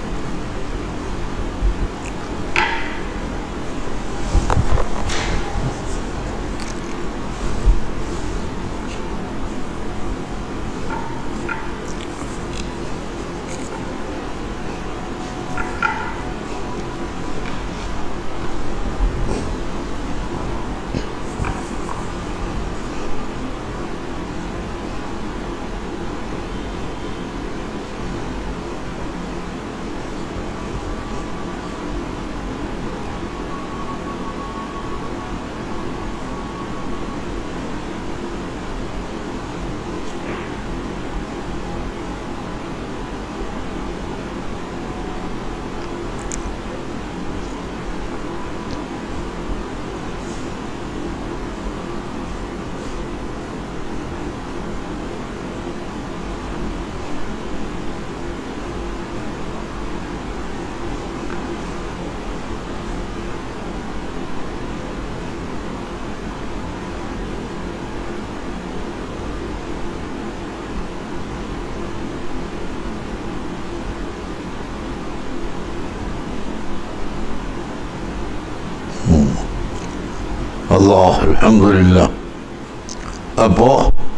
അള്ളാഹ് അൽഹംദുലില്ലാ അപ്പോ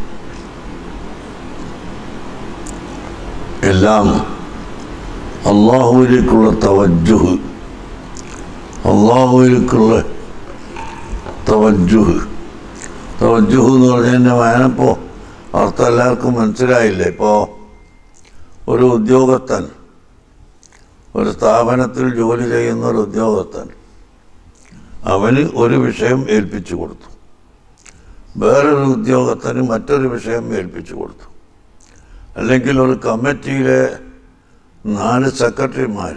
എല്ലാം അള്ളാഹുവിലേക്കുള്ള തവജുഹ് അള്ളാഹുവിലേക്കുള്ള തവജുഹ് തവജുഹ് എന്ന് പറഞ്ഞതിൻ്റെ വായനപ്പോൾ അർത്ഥം എല്ലാവർക്കും മനസ്സിലായില്ലേ ഇപ്പോൾ ഒരു ഉദ്യോഗസ്ഥൻ ഒരു സ്ഥാപനത്തിൽ ജോലി ചെയ്യുന്ന ഒരു ഉദ്യോഗസ്ഥൻ അവന് ഒരു വിഷയം ഏൽപ്പിച്ചു കൊടുത്തു വേറൊരു ഉദ്യോഗസ്ഥന് മറ്റൊരു വിഷയം ഏൽപ്പിച്ചു കൊടുത്തു അല്ലെങ്കിൽ ഒരു കമ്മിറ്റിയിലെ നാല് സെക്രട്ടറിമാർ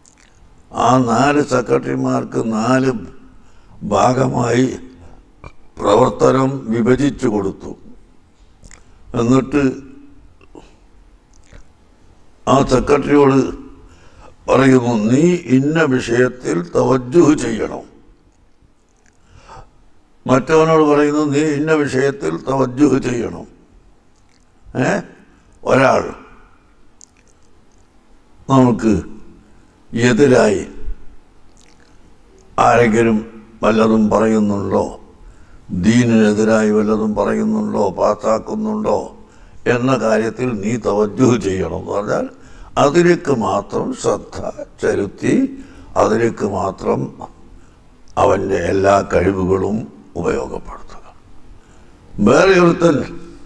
ആ നാല് സെക്രട്ടറിമാർക്ക് നാല് ഭാഗമായി പ്രവർത്തനം വിഭജിച്ചു കൊടുത്തു എന്നിട്ട് ആ സെക്രട്ടറിയോട് പറയുന്നു നീ ഇന്ന വിഷയത്തിൽ തവജ്ജുഹ് ചെയ്യണം മറ്റവനോട് പറയുന്നു നീ ഇന്ന വിഷയത്തിൽ തവജ്ജുഹ് ചെയ്യണം ഏ ഒരാൾ നമുക്ക് എതിരായി ആരെങ്കിലും വല്ലതും പറയുന്നുണ്ടോ ദീനിനെതിരായി വല്ലതും പറയുന്നുണ്ടോ പാസ്സാക്കുന്നുണ്ടോ എന്ന കാര്യത്തിൽ നീ തവജ്ജു ചെയ്യണം എന്ന് പറഞ്ഞാൽ അതിലേക്ക് മാത്രം ശ്രദ്ധ ചെലുത്തി അതിലേക്ക് മാത്രം അവൻ്റെ എല്ലാ കഴിവുകളും ഉപയോഗപ്പെടുത്തുക വേറെ ഒരുത്തൻ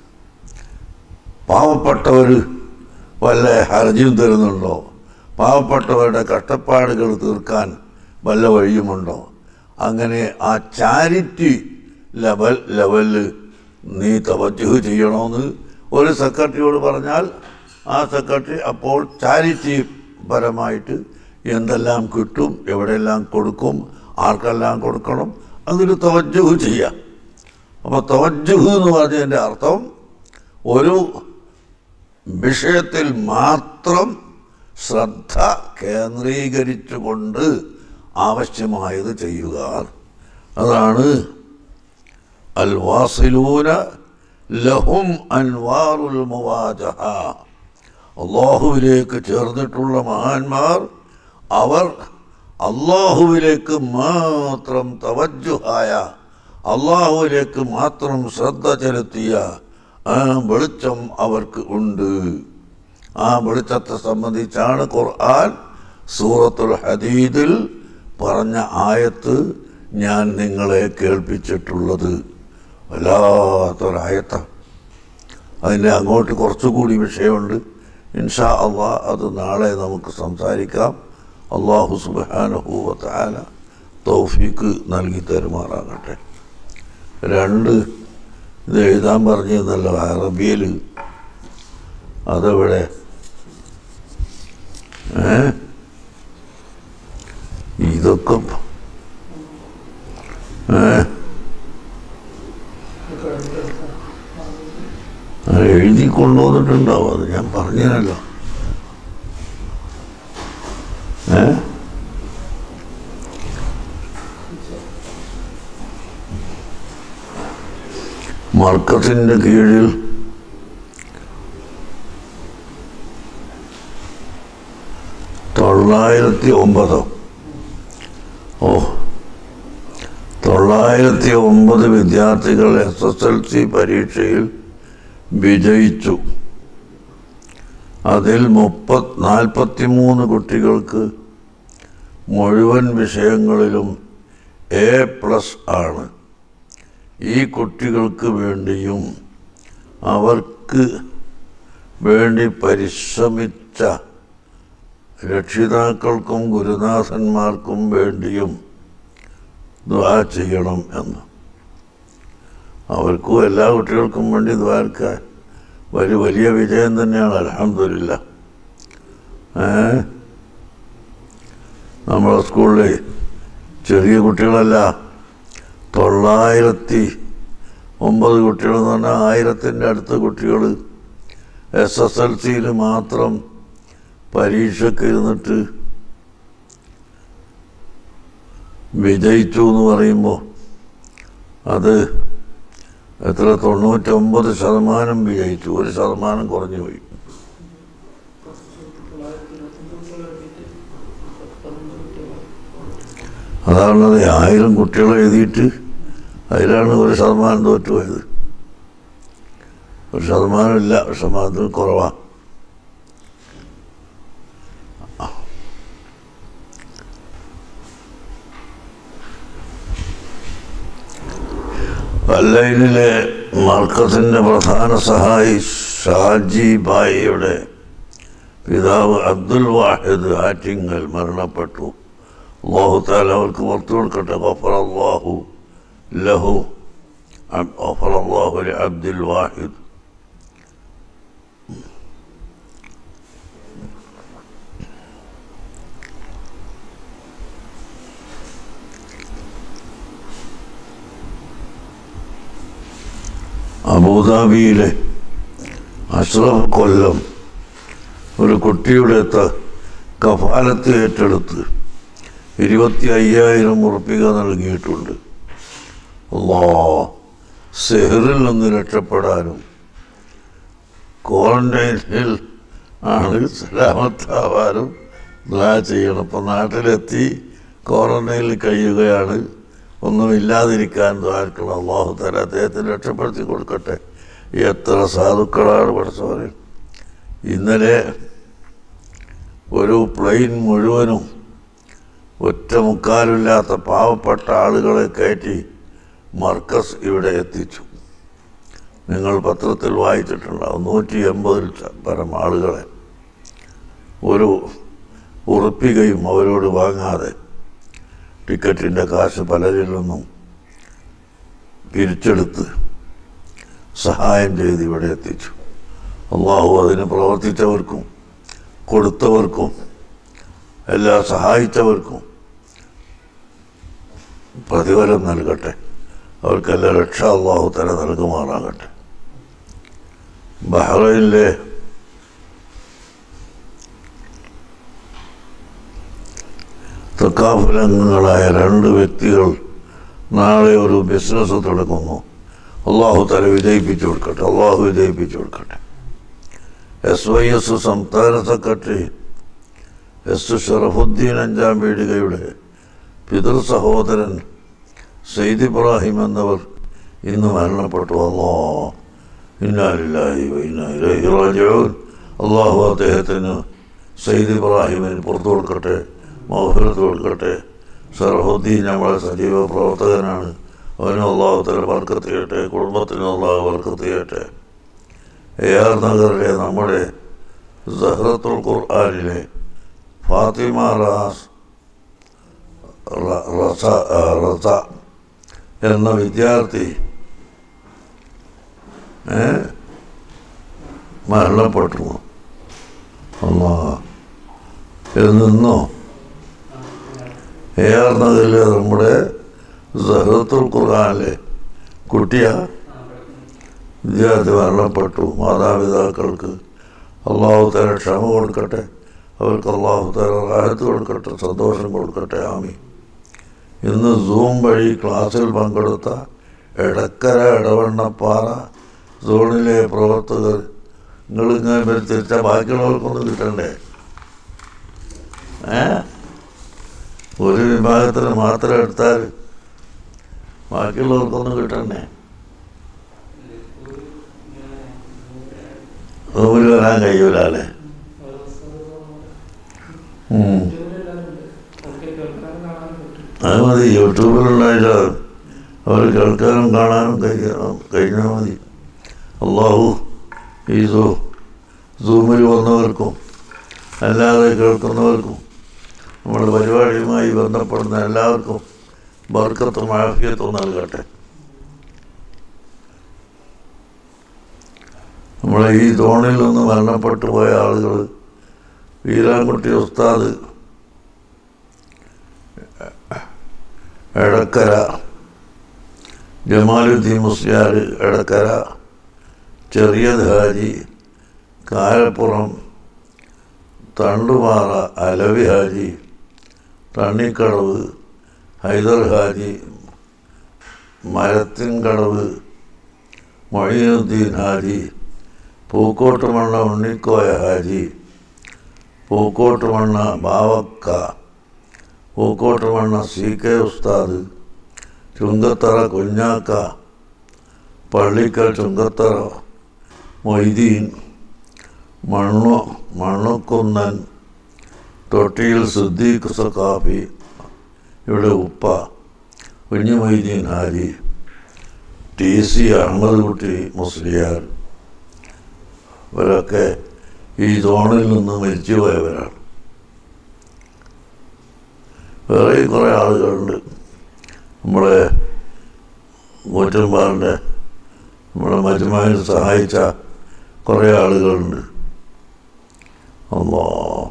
പാവപ്പെട്ടവർ വല്ല ഹർജിയും തരുന്നുണ്ടോ പാവപ്പെട്ടവരുടെ കഷ്ടപ്പാടുകൾ തീർക്കാൻ വല്ല വഴിയുമുണ്ടോ അങ്ങനെ ആ ചാരിറ്റി ലെവൽ ലെവലിൽ നീ തവജ്ജു ചെയ്യണമെന്ന് ഒരു സെക്രട്ടറിയോട് പറഞ്ഞാൽ ആ സെക്രട്ടറി അപ്പോൾ ചാരിറ്റി പരമായിട്ട് എന്തെല്ലാം കിട്ടും എവിടെയെല്ലാം കൊടുക്കും ആർക്കെല്ലാം കൊടുക്കണം അതിന് തവജ്ജുഹ് ചെയ്യാം അപ്പോൾ തവജ്ജുഹ് എന്ന് പറഞ്ഞതിൻ്റെ അർത്ഥം ഒരു വിഷയത്തിൽ മാത്രം ശ്രദ്ധ കേന്ദ്രീകരിച്ചുകൊണ്ട് ആവശ്യമായത് ചെയ്യുക അതാണ് അൽ വാസിലൂന ലഹും അൻവാറുൽ മുവാജഹ അള്ളാഹുവിലേക്ക് ചേർന്നിട്ടുള്ള മഹാന്മാർ അവർ അള്ളാഹുവിലേക്ക് മാത്രം തവജ്ജുഹായ അള്ളാഹുവിലേക്ക് മാത്രം ശ്രദ്ധ ചെലുത്തിയ ആ വെളിച്ചം അവർക്ക് ഉണ്ട് ആ വെളിച്ചത്തെ സംബന്ധിച്ചാണ് ഖുർആൻ സൂറത്തുൽ ഹദീദിൽ പറഞ്ഞ ആയത്ത് ഞാൻ നിങ്ങളെ കേൾപ്പിച്ചിട്ടുള്ളത് വല്ലാത്തൊരായത്താണ് അതിൻ്റെ അങ്ങോട്ട് കുറച്ചുകൂടി വിഷയമുണ്ട് ഇൻഷാ അള്ളാ അത് നാളെ നമുക്ക് സംസാരിക്കാം അള്ളാഹു സുബാനുഭൂവത്താല തൗഫീക്ക് നൽകി തരുമാറാകട്ടെ രണ്ട് ഇത് എഴുതാൻ പറഞ്ഞിരുന്നല്ലോ അറബിയിൽ അതെവിടെ ഏ ഇതൊക്കെ ഏ അത് എഴുതി കൊണ്ടുവന്നിട്ടുണ്ടാവും അത് ഞാൻ പറഞ്ഞല്ലോ ഏ മർക്കസിൻ്റെ കീഴിൽ തൊള്ളായിരത്തി ഒമ്പതോ ഓ തൊള്ളായിരത്തി ഒമ്പത് വിദ്യാർത്ഥികൾ എസ് എസ് എൽ സി പരീക്ഷയിൽ വിജയിച്ചു അതിൽ മുപ്പത് നാൽപ്പത്തി മൂന്ന് കുട്ടികൾക്ക് മുഴുവൻ വിഷയങ്ങളിലും എ പ്ലസ് ആണ് ഈ കുട്ടികൾക്ക് വേണ്ടിയും അവർക്ക് വേണ്ടി പരിശ്രമിച്ച രക്ഷിതാക്കൾക്കും ഗുരുനാഥന്മാർക്കും വേണ്ടിയും ദ്വാ ചെയ്യണം എന്ന് അവർക്കും എല്ലാ കുട്ടികൾക്കും വേണ്ടി ദ്വാരക്കാൻ ഒരു വലിയ വിജയം തന്നെയാണ് അലഹമില്ല ഏ നമ്മളെ സ്കൂളിൽ ചെറിയ കുട്ടികളല്ല തൊള്ളായിരത്തി ഒമ്പത് കുട്ടികൾ എന്ന് പറഞ്ഞാൽ ആയിരത്തിൻ്റെ അടുത്ത കുട്ടികൾ എസ് എസ് എൽ സിയിൽ മാത്രം പരീക്ഷയ്ക്ക് ഇരുന്നിട്ട് വിജയിച്ചു എന്ന് പറയുമ്പോൾ അത് എത്ര തൊണ്ണൂറ്റൊമ്പത് ശതമാനം വിജയിച്ചു ഒരു ശതമാനം കുറഞ്ഞു പോയി അതാണത് ആയിരം കുട്ടികൾ എഴുതിയിട്ട് അതിലാണ് ഒരു ശതമാനം തോറ്റുപോയത് ഒരു ശതമാനം ഇല്ല ഒരു ശതമാനത്തിൽ കുറവാണ് പല്ലയിലെ മർക്കസിൻ്റെ പ്രധാന സഹായി ഷാജി ബായിയുടെ പിതാവ് അബ്ദുൽ വാഹിദ് ആറ്റിങ്ങൽ മരണപ്പെട്ടു അള്ളാഹു താല അവർക്ക് പുറത്തു കൊടുക്കട്ടെ ഗഫർ അള്ളാഹു ലഹു ഗഫർ അള്ളാഹു അബ്ദുൽ വാഹിദ് അബുദാബിയിലെ അഷ്റഫ് കൊല്ലം ഒരു കുട്ടിയുടെ ത- കഫാലത്ത് ഏറ്റെടുത്ത് ഇരുപത്തി അയ്യായിരം ഉറപ്പിക നൽകിയിട്ടുണ്ട് അല്ലാ സെഹറിൽ നിന്ന് രക്ഷപ്പെടാനും ക്വാറന്റൈനിൽ ആണ് സലാമത്താവാനും ദ്വാ ചെയ്യണം ഇപ്പം നാട്ടിലെത്തി ക്വാറന്റൈനിൽ കഴിയുകയാണ് ഒന്നുമില്ലാതിരിക്കാൻ ദ്വാരക്കണം അള്ളാഹു തല അദ്ദേഹത്തിന് രക്ഷപ്പെടുത്തി കൊടുക്കട്ടെ എത്ര സാധുക്കളാണ് പഠിച്ചവര് ഇന്നലെ ഒരു പ്ലെയിൻ മുഴുവനും ഒറ്റ മുക്കാലില്ലാത്ത പാവപ്പെട്ട ആളുകളെ കയറ്റി മർക്കസ് ഇവിടെ എത്തിച്ചു നിങ്ങൾ പത്രത്തിൽ വായിച്ചിട്ടുണ്ടാവും നൂറ്റി എൺപതിൽ പരം ആളുകളെ ഒരു ഉറപ്പികയും അവരോട് വാങ്ങാതെ ടിക്കറ്റിൻ്റെ കാശ് പലരിൽ നിന്നും പിരിച്ചെടുത്ത് സഹായം ചെയ്ത് ഇവിടെ എത്തിച്ചു അള്ളാഹു അതിന് പ്രവർത്തിച്ചവർക്കും കൊടുത്തവർക്കും എല്ലാം സഹായിച്ചവർക്കും പ്രതിഫലം നൽകട്ടെ അവർക്കെല്ലാം രക്ഷ അള്ളാഹു തല നൽകുമാറാകട്ടെ ബഹ്റൈനിലെ തക്കാഫുലംഗങ്ങളായ രണ്ട് വ്യക്തികൾ നാളെ ഒരു ബിസിനസ് തുടങ്ങുന്നു അള്ളാഹു തല വിജയിപ്പിച്ചു കൊടുക്കട്ടെ അള്ളാഹു വിജയിപ്പിച്ചു കൊടുക്കട്ടെ എസ് വൈ എസ് സംസ്ഥാന സെക്രട്ടറി എസ് ഷറഫുദ്ദീൻ അഞ്ചാം പീടികയുടെ പിതൃ സഹോദരൻ സെയ്ദ് ഇബ്രാഹിം എന്നവർ ഇന്ന് മരണപ്പെട്ടു അല്ലോ ഇന്നാലില്ലാഹി വൈനായി റാജിഊൻ അള്ളാഹു അദ്ദേഹത്തിന് സെയ്ദ് ഇബ്രാഹിമിന് പുറത്തു കൊടുക്കട്ടെ മൗഫിറത്ത് കൊടുക്കട്ടെ ഷറഫുദ്ദീൻ നമ്മളെ സജീവ പ്രവർത്തകനാണ് അവന് അള്ളാഹു തല വർക്കത്ത് ചെയ്യട്ടെ കുടുംബത്തിന് അള്ളാഹു വർക്കത്ത് ചെയ്യട്ടെ എ ആർ നഗറിലെ നമ്മുടെ സഹ്റത്തുൽ ഖുർആാനിലെ ഫാത്തിമ റാസ് റ- റസ ആ, റസ എന്ന വിദ്യാർത്ഥി ഏ മരണപ്പെട്ടു അല്ലാ ഇത് നിന്നോ എ ആർ നഗറിലെ നമ്മുടെ സഹത്തുൽ ഖുർആാനിലെ കുട്ടിയാ വിദ്യാർത്ഥി മരണപ്പെട്ടു മാതാപിതാക്കൾക്ക് അള്ളാഹു തല ക്ഷമ കൊടുക്കട്ടെ അവർക്ക് അള്ളാഹു തല റാഹത്ത് കൊടുക്കട്ടെ സന്തോഷം കൊടുക്കട്ടെ ആമി ഇന്ന് സൂം വഴി ക്ലാസ്സിൽ പങ്കെടുത്ത എടക്കര ഇടവണ്ണപ്പാറ സോണിലെ പ്രവർത്തകർ നിങ്ങളിങ്ങനെ പേര് തിരിച്ച ബാക്കിയുള്ളവർക്കൊന്നും കിട്ടണ്ടേ ഏ ഒരു വിഭാഗത്തിന് മാത്രം എടുത്താൽ ബാക്കിയുള്ളവർക്കൊന്നും കിട്ടണ്ടേ റൂമിൽ വരാൻ കഴിയൂല അല്ലേ ഉം. അത് മതി യൂട്യൂബിലുണ്ടായിട്ട് അവർ കേൾക്കാനും കാണാനും കഴിയണം കഴിഞ്ഞാൽ മതി അള്ളാഹു ഈ സൂ സൂമിൽ വന്നവർക്കും അല്ലാതെ കേൾക്കുന്നവർക്കും നമ്മുടെ പരിപാടിയുമായി ബന്ധപ്പെടുന്ന എല്ലാവർക്കും ബർക്കത്തും ആഫിയത്തും നൽകട്ടെ നമ്മളെ ഈ തോണിൽ നിന്ന് മരണപ്പെട്ടു പോയ ആളുകൾ വീരാൻകുട്ടി ഉസ്താദ് എടക്കര ജമാലുദ്ദീൻ മുസ്ലിയാർ എടക്കര ചെറിയ ഹാജി കാരപ്പുറം തണ്ടുപാറ അലവി ഹാജി തണ്ണിക്കടവ് ഹൈദർ ഹാജി മരത്തിൻകടവ് മൊയ്നുദ്ദീൻ ഹാജി പൂക്കോട്ടുമണ്ണ ഉണ്ണിക്കോയ ഹാജി പൂക്കോട്ടുമണ്ണ ബാവക്ക പൂക്കോട്ടുമണ്ണ സി കെ ഉസ്താദ് ചുങ്കത്തറ കുഞ്ഞാക്ക പള്ളിക്കൽ ചുങ്കത്തറ മൊയ്തീൻ മണ്ണു മണ്ണുക്കുന്നൻ തൊട്ടിയിൽ സിദ്ദീഖ് സക്കാഫി ഇവിടെ ഉപ്പ കുഞ്ഞു മൊയ്തീൻ ഹാജി ടി സി അഹമ്മദ് കുട്ടി മുസ്ലിയാർ ഇവരൊക്കെ ഈ സോണിൽ നിന്ന് മരിച്ചുപോയവരാണ് വേറെ കുറേ ആളുകളുണ്ട് നമ്മളെ കൂറ്റമ്പാറിൻ്റെ നമ്മളെ മജുമായി സഹായിച്ച കുറേ ആളുകളുണ്ട് അല്ലോ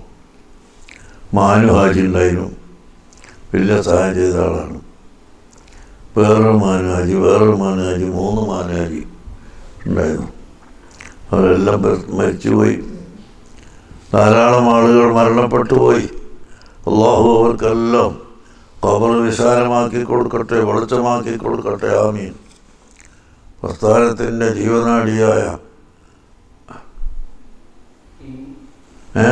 മാനു ഹാജി ഉണ്ടായിരുന്നു വലിയ സഹായം ചെയ്ത ആളാണ് വേറൊരു മാനു ഹാജി വേറൊരു മാനു ഹാജി മൂന്ന് മാനു ഹാജി ഉണ്ടായിരുന്നു അവരെല്ലാം മരി- മരിച്ചുപോയി ധാരാളം ആളുകൾ മരണപ്പെട്ടു പോയി അള്ളാഹു അവർക്കെല്ലാം കബർ വിശാലമാക്കി കൊടുക്കട്ടെ വെളിച്ചമാക്കി കൊടുക്കട്ടെ ആമീൻ പ്രസ്ഥാനത്തിൻ്റെ ജീവനാടിയായ ഏ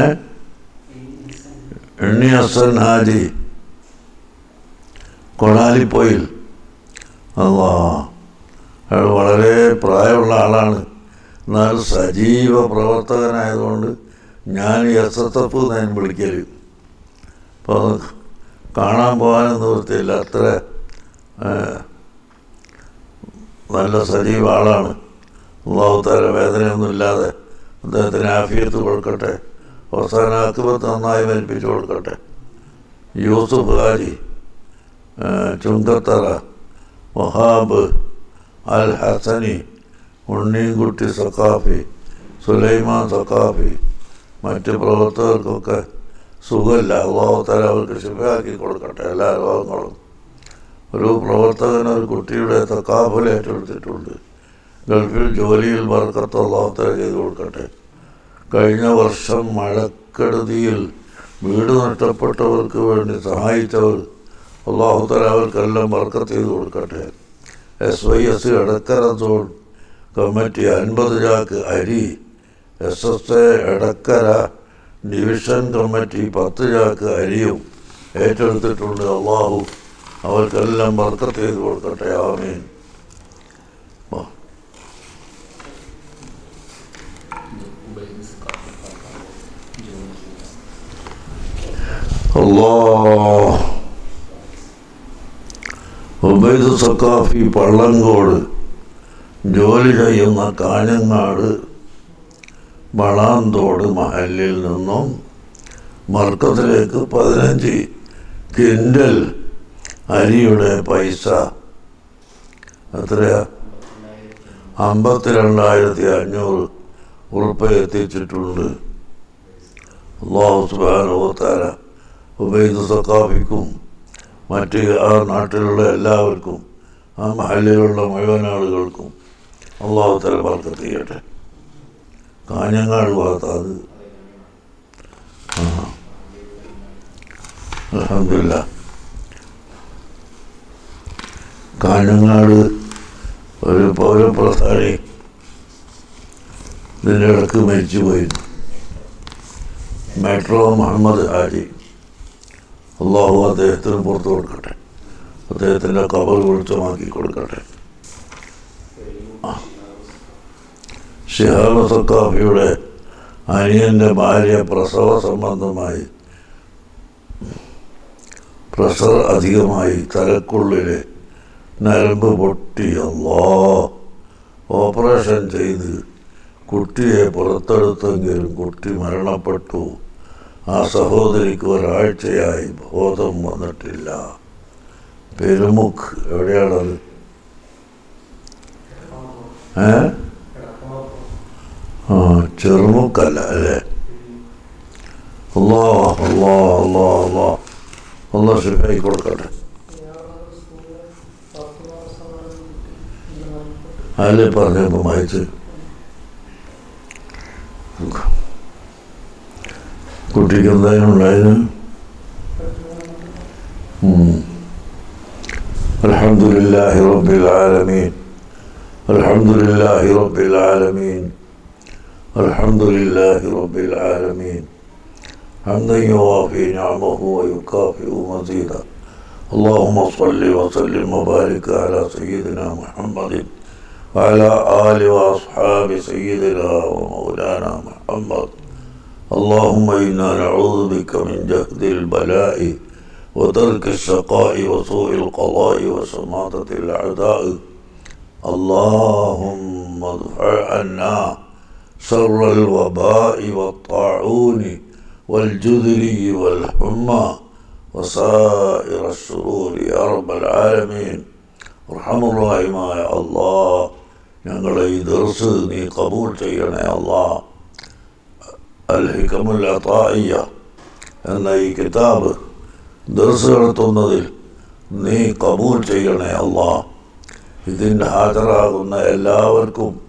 എണ്ണി ഹസൻ ഹാജി കൊണാലിപ്പോയിൽ അല്ലാ അയാൾ വളരെ പ്രായമുള്ള ആളാണ് എന്നാൽ സജീവ പ്രവർത്തകനായതുകൊണ്ട് ഞാൻ എസ് എസ് എഫ് ഞാൻ വിളിക്കൽ അപ്പോൾ അത് കാണാൻ പോകാനും നിവൃത്തിയില്ല അത്ര ഏ, നല്ല സജീവ ആളാണ് അള്ളാഹുത്താര വേദനയൊന്നുമില്ലാതെ അദ്ദേഹത്തിന് ആഫിയത്ത് കൊടുക്കട്ടെ അവസാന ആക്കുപത്ത് നന്നായി മരിപ്പിച്ചു കൊടുക്കട്ടെ യൂസുഫ് ഹാജി ഏ, ചുങ്കത്തറ വഹാബ് അൽ ഹസനി ഉണ്ണീൻകുട്ടി സക്കാഫി സുലൈമാൻ സക്കാഫി മറ്റ് പ്രവർത്തകർക്കൊക്കെ സുഖമില്ല അള്ളാഹുത്തല അവർക്ക് ശുഭയാക്കി കൊടുക്കട്ടെ എല്ലാ രോഗങ്ങളും ഒരു പ്രവർത്തകൻ ഒരു കുട്ടിയുടെ തക്കാഫൽ ഏറ്റെടുത്തിട്ടുണ്ട് ഗൾഫിൽ ജോലിയിൽ വർക്കത്ത് അള്ളാഹുത്തല ചെയ്ത് കൊടുക്കട്ടെ കഴിഞ്ഞ വർഷം മഴക്കെടുതിയിൽ വീട് നഷ്ടപ്പെട്ടവർക്ക് വേണ്ടി സഹായിച്ചവർ അള്ളാഹുത്തല അവർക്കെല്ലാം വർക്കത്ത് ചെയ്ത് കൊടുക്കട്ടെ S Y S Edakkara zone committee അൻപത് ചാക്ക് അരി S S A Edakkara division committee പത്ത് ചാക്ക് അരിയും ഏറ്റെടുത്തിട്ടുണ്ട് അള്ളാഹു അവർക്കെല്ലാം വർക്കത്ത് ചെയ്ത് കൊടുക്കട്ടെ ആമീൻ വാ. അല്ലാഹ് ഉബൈദ് സക്കാഫി പള്ളങ്കോട് ജോലി ചെയ്യുന്ന കാഞ്ഞങ്ങാട് വളാന്തോട് മഹലിൽ നിന്നും മർക്കത്തിലേക്ക് പതിനഞ്ച് കിൻഡൽ അരിയുടെ പൈസ എത്രയാ അമ്പത്തിരണ്ടായിരത്തി അഞ്ഞൂറ് ഉറുപ്പ എത്തിച്ചിട്ടുണ്ട് അള്ളാഹു സുബാനുഭവത്താര ഉബൈദ് സക്കാഫിക്കും മറ്റ് ആ നാട്ടിലുള്ള എല്ലാവർക്കും ആ മഹലിലുള്ള മുഴുവൻ ആളുകൾക്കും അള്ളാഹു തല ബർക്കത്ത് ചെയ്യട്ടെ കാഞ്ഞങ്ങാട് ഭാഗത്താണ് ആ അലഹമില്ല കാഞ്ഞങ്ങാട് ഒരു പൗരപ്രധാനി ഇതിൻ്റെ ഇടക്ക് മരിച്ചു പോയിരുന്നു മെട്രോ മുഹമ്മദ് ഹാജി അള്ളാഹു അദ്ദേഹത്തിന് പുറത്തു കൊടുക്കട്ടെ അദ്ദേഹത്തിൻ്റെ കബർ വെളിച്ചമാക്കി കൊടുക്കട്ടെ ഷിഹാബ് സക്കാഫിയുടെ അനിയൻ്റെ ഭാര്യ പ്രസവ സംബന്ധമായി പ്രഷർ അധികമായി തലക്കുള്ളിലെ നരമ്പ് പൊട്ടി അല്ലോ ഓപ്പറേഷൻ ചെയ്ത് കുട്ടിയെ പുറത്തെടുത്തെങ്കിലും കുട്ടി മരണപ്പെട്ടു ആ സഹോദരിക്ക് ഒരാഴ്ചയായി ബോധം വന്നിട്ടില്ല പെരുമുഖ് എവിടെയാണത് ഏ ആ ചെറുമുക്കല്ല അല്ലേ അല്ലാ അല്ലാ അല്ലാ അല്ലാ അല്ലാ ശരിയായി കൊടുക്കട്ടെ അതിലെ പറഞ്ഞപ്പോൾ വായിച്ച് കുട്ടിക്ക് എന്തായാലും ഉണ്ടായിരുന്നു الحمد لله رب العالمين الحمد لله رب العالمين الحمد لله رب العالمين حمدا يوافي نعمه ويكافئ مزيدا اللهم صل وسلم وبارك على سيدنا محمد وعلى آل وأصحاب سيدنا ومولانا محمد اللهم إنا نعوذ بك من جهد البلاء وترك الشقاء وسوء القضاء وشماتة الأعداء اللهم ادفع عنا شر الوباء والطاعون والجذري والحمى وسائر الشرور يا رب العالمين റഹമുറായുമായ അള്ളാ ഞങ്ങളെ ഈ ദർസ് നീ കബൂൾ ചെയ്യണേ അള്ളാ അൽ ഹിക്കമുൽ അതായിയ എന്ന ഈ കിതാബ് ദർസ് നടത്തുന്നതിൽ നീ കബൂൽ ചെയ്യണേ അള്ളാ ഇതിൻ്റെ ഹാജരാകുന്ന എല്ലാവർക്കും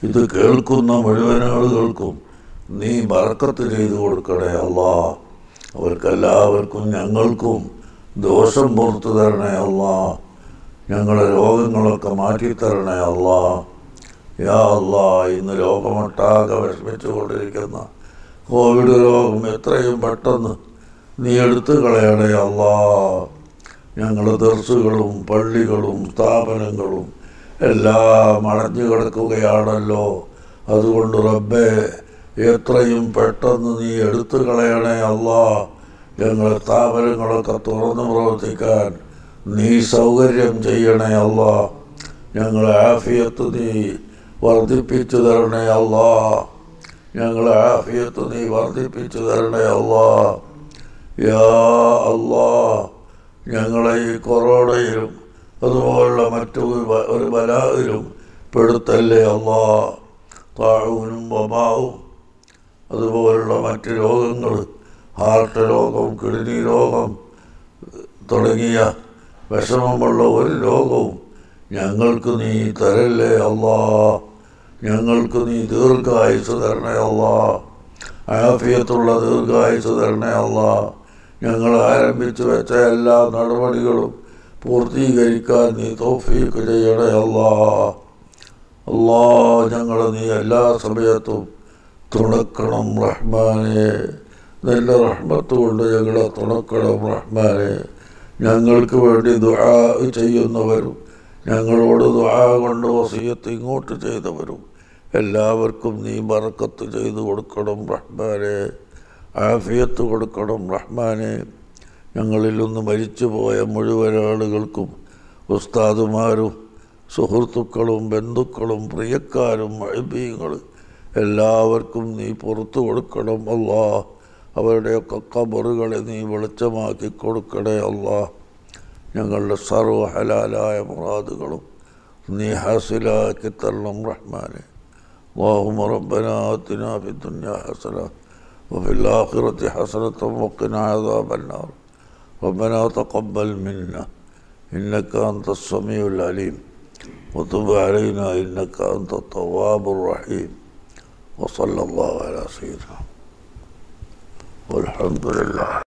ഇത് കേൾക്കുന്ന മുഴുവൻ ആളുകൾക്കും നീ ബറക്കത്ത് ചെയ്തു കൊടുക്കണേ അല്ലാ അവർക്കെല്ലാവർക്കും ഞങ്ങൾക്കും ദോഷം പുറത്തു തരണേ അല്ലാ ഞങ്ങളുടെ രോഗങ്ങളൊക്കെ മാറ്റിത്തരണേ അല്ലാ യാ അല്ലാ ഇന്ന് ലോകമൊട്ടാകെ വിഷമിച്ചുകൊണ്ടിരിക്കുന്ന കോവിഡ് രോഗം എത്രയും പെട്ടെന്ന് നീ എടുത്തു കളയണേ അല്ലാ ഞങ്ങളുടെ ദർസുകളും പള്ളികളും സ്ഥാപനങ്ങളും എല്ലാം അടഞ്ഞു കിടക്കുകയാണല്ലോ അതുകൊണ്ട് റബ്ബേ എത്രയും പെട്ടെന്ന് നീ എടുത്തു കളയണേ അല്ലാ ഞങ്ങളുടെ സ്ഥാപനങ്ങളൊക്കെ തുറന്നു പ്രവർത്തിക്കാൻ നീ സൗകര്യം ചെയ്യണേ അല്ലാ ഞങ്ങളെ ആഫിയത്ത് നീ വർദ്ധിപ്പിച്ചു തരണേ അല്ലാ ഞങ്ങളെ ആഫിയത്ത് നീ വർദ്ധിപ്പിച്ചു തരണേ അല്ലാ യാ അല്ലാ ഞങ്ങളെ ഈ കൊറോണയിലും അതുപോലുള്ള മറ്റു വ- ഒരു ബലായിലും പെടുത്തല്ലേ അല്ലാ താഴൂനും വമാവും അതുപോലുള്ള മറ്റ് രോഗങ്ങൾ ഹാർട്ട് രോഗം കിഡ്നി രോഗം തുടങ്ങിയ വിഷമമുള്ള ഒരു രോഗവും ഞങ്ങൾക്ക് നീ തരല്ലേ അല്ലാ ഞങ്ങൾക്ക് നീ ദീർഘായുസ് തരണേ അല്ലാ ആഫിയത്തുള്ള ദീർഘായുസ് തരണേ അല്ലാ ഞങ്ങൾ ആരംഭിച്ചു വെച്ച എല്ലാ നടപടികളും പൂർത്തീകരിക്കാൻ നീ തോഫീക്ക് ചെയ്യണേ അല്ലാ അല്ലാ ഞങ്ങളെ നീ എല്ലാ സമയത്തും തുണക്കണം റഹ്മാനെ നല്ല റഹ്മത്ത് കൊണ്ട് ഞങ്ങളെ തുണക്കണം റഹ്മാനെ ഞങ്ങൾക്ക് വേണ്ടി ദുആ ചെയ്യുന്നവരും ഞങ്ങളോട് ദുആ കൊണ്ട് വസീയത്ത് ഇങ്ങോട്ട് ചെയ്തവരും എല്ലാവർക്കും നീ ബറക്കത്ത് ചെയ്തു കൊടുക്കണം റഹ്മാനെ ആഫിയത്ത് കൊടുക്കണം റഹ്മാനെ ഞങ്ങളിൽ നിന്ന് മരിച്ചുപോയ മുഴുവൻ ആളുകൾക്കും ഉസ്താദുമാരും സുഹൃത്തുക്കളും ബന്ധുക്കളും പ്രിയക്കാരും അഴിബീങ്ങളും എല്ലാവർക്കും നീ പുറത്തു കൊടുക്കണം അല്ലാ അവരുടെയൊക്കെ കബറുകളെ നീ വെളിച്ചമാക്കി കൊടുക്കണേ അല്ലാ ഞങ്ങളുടെ സർവ്വ ഹലാലായ മുറാദുകളും നീ ഹാസിലാക്കി തരണം റഹ്മാനെ اللهم ربنا آتنا في الدنيا حسنة وفي الآخرة حسنة وقنا عذاب النار ربنا تقبل منا إنك أنت السميع العليم وتب علينا إنك أنت التواب الرحيم وصلى الله على سيدنا والحمد لله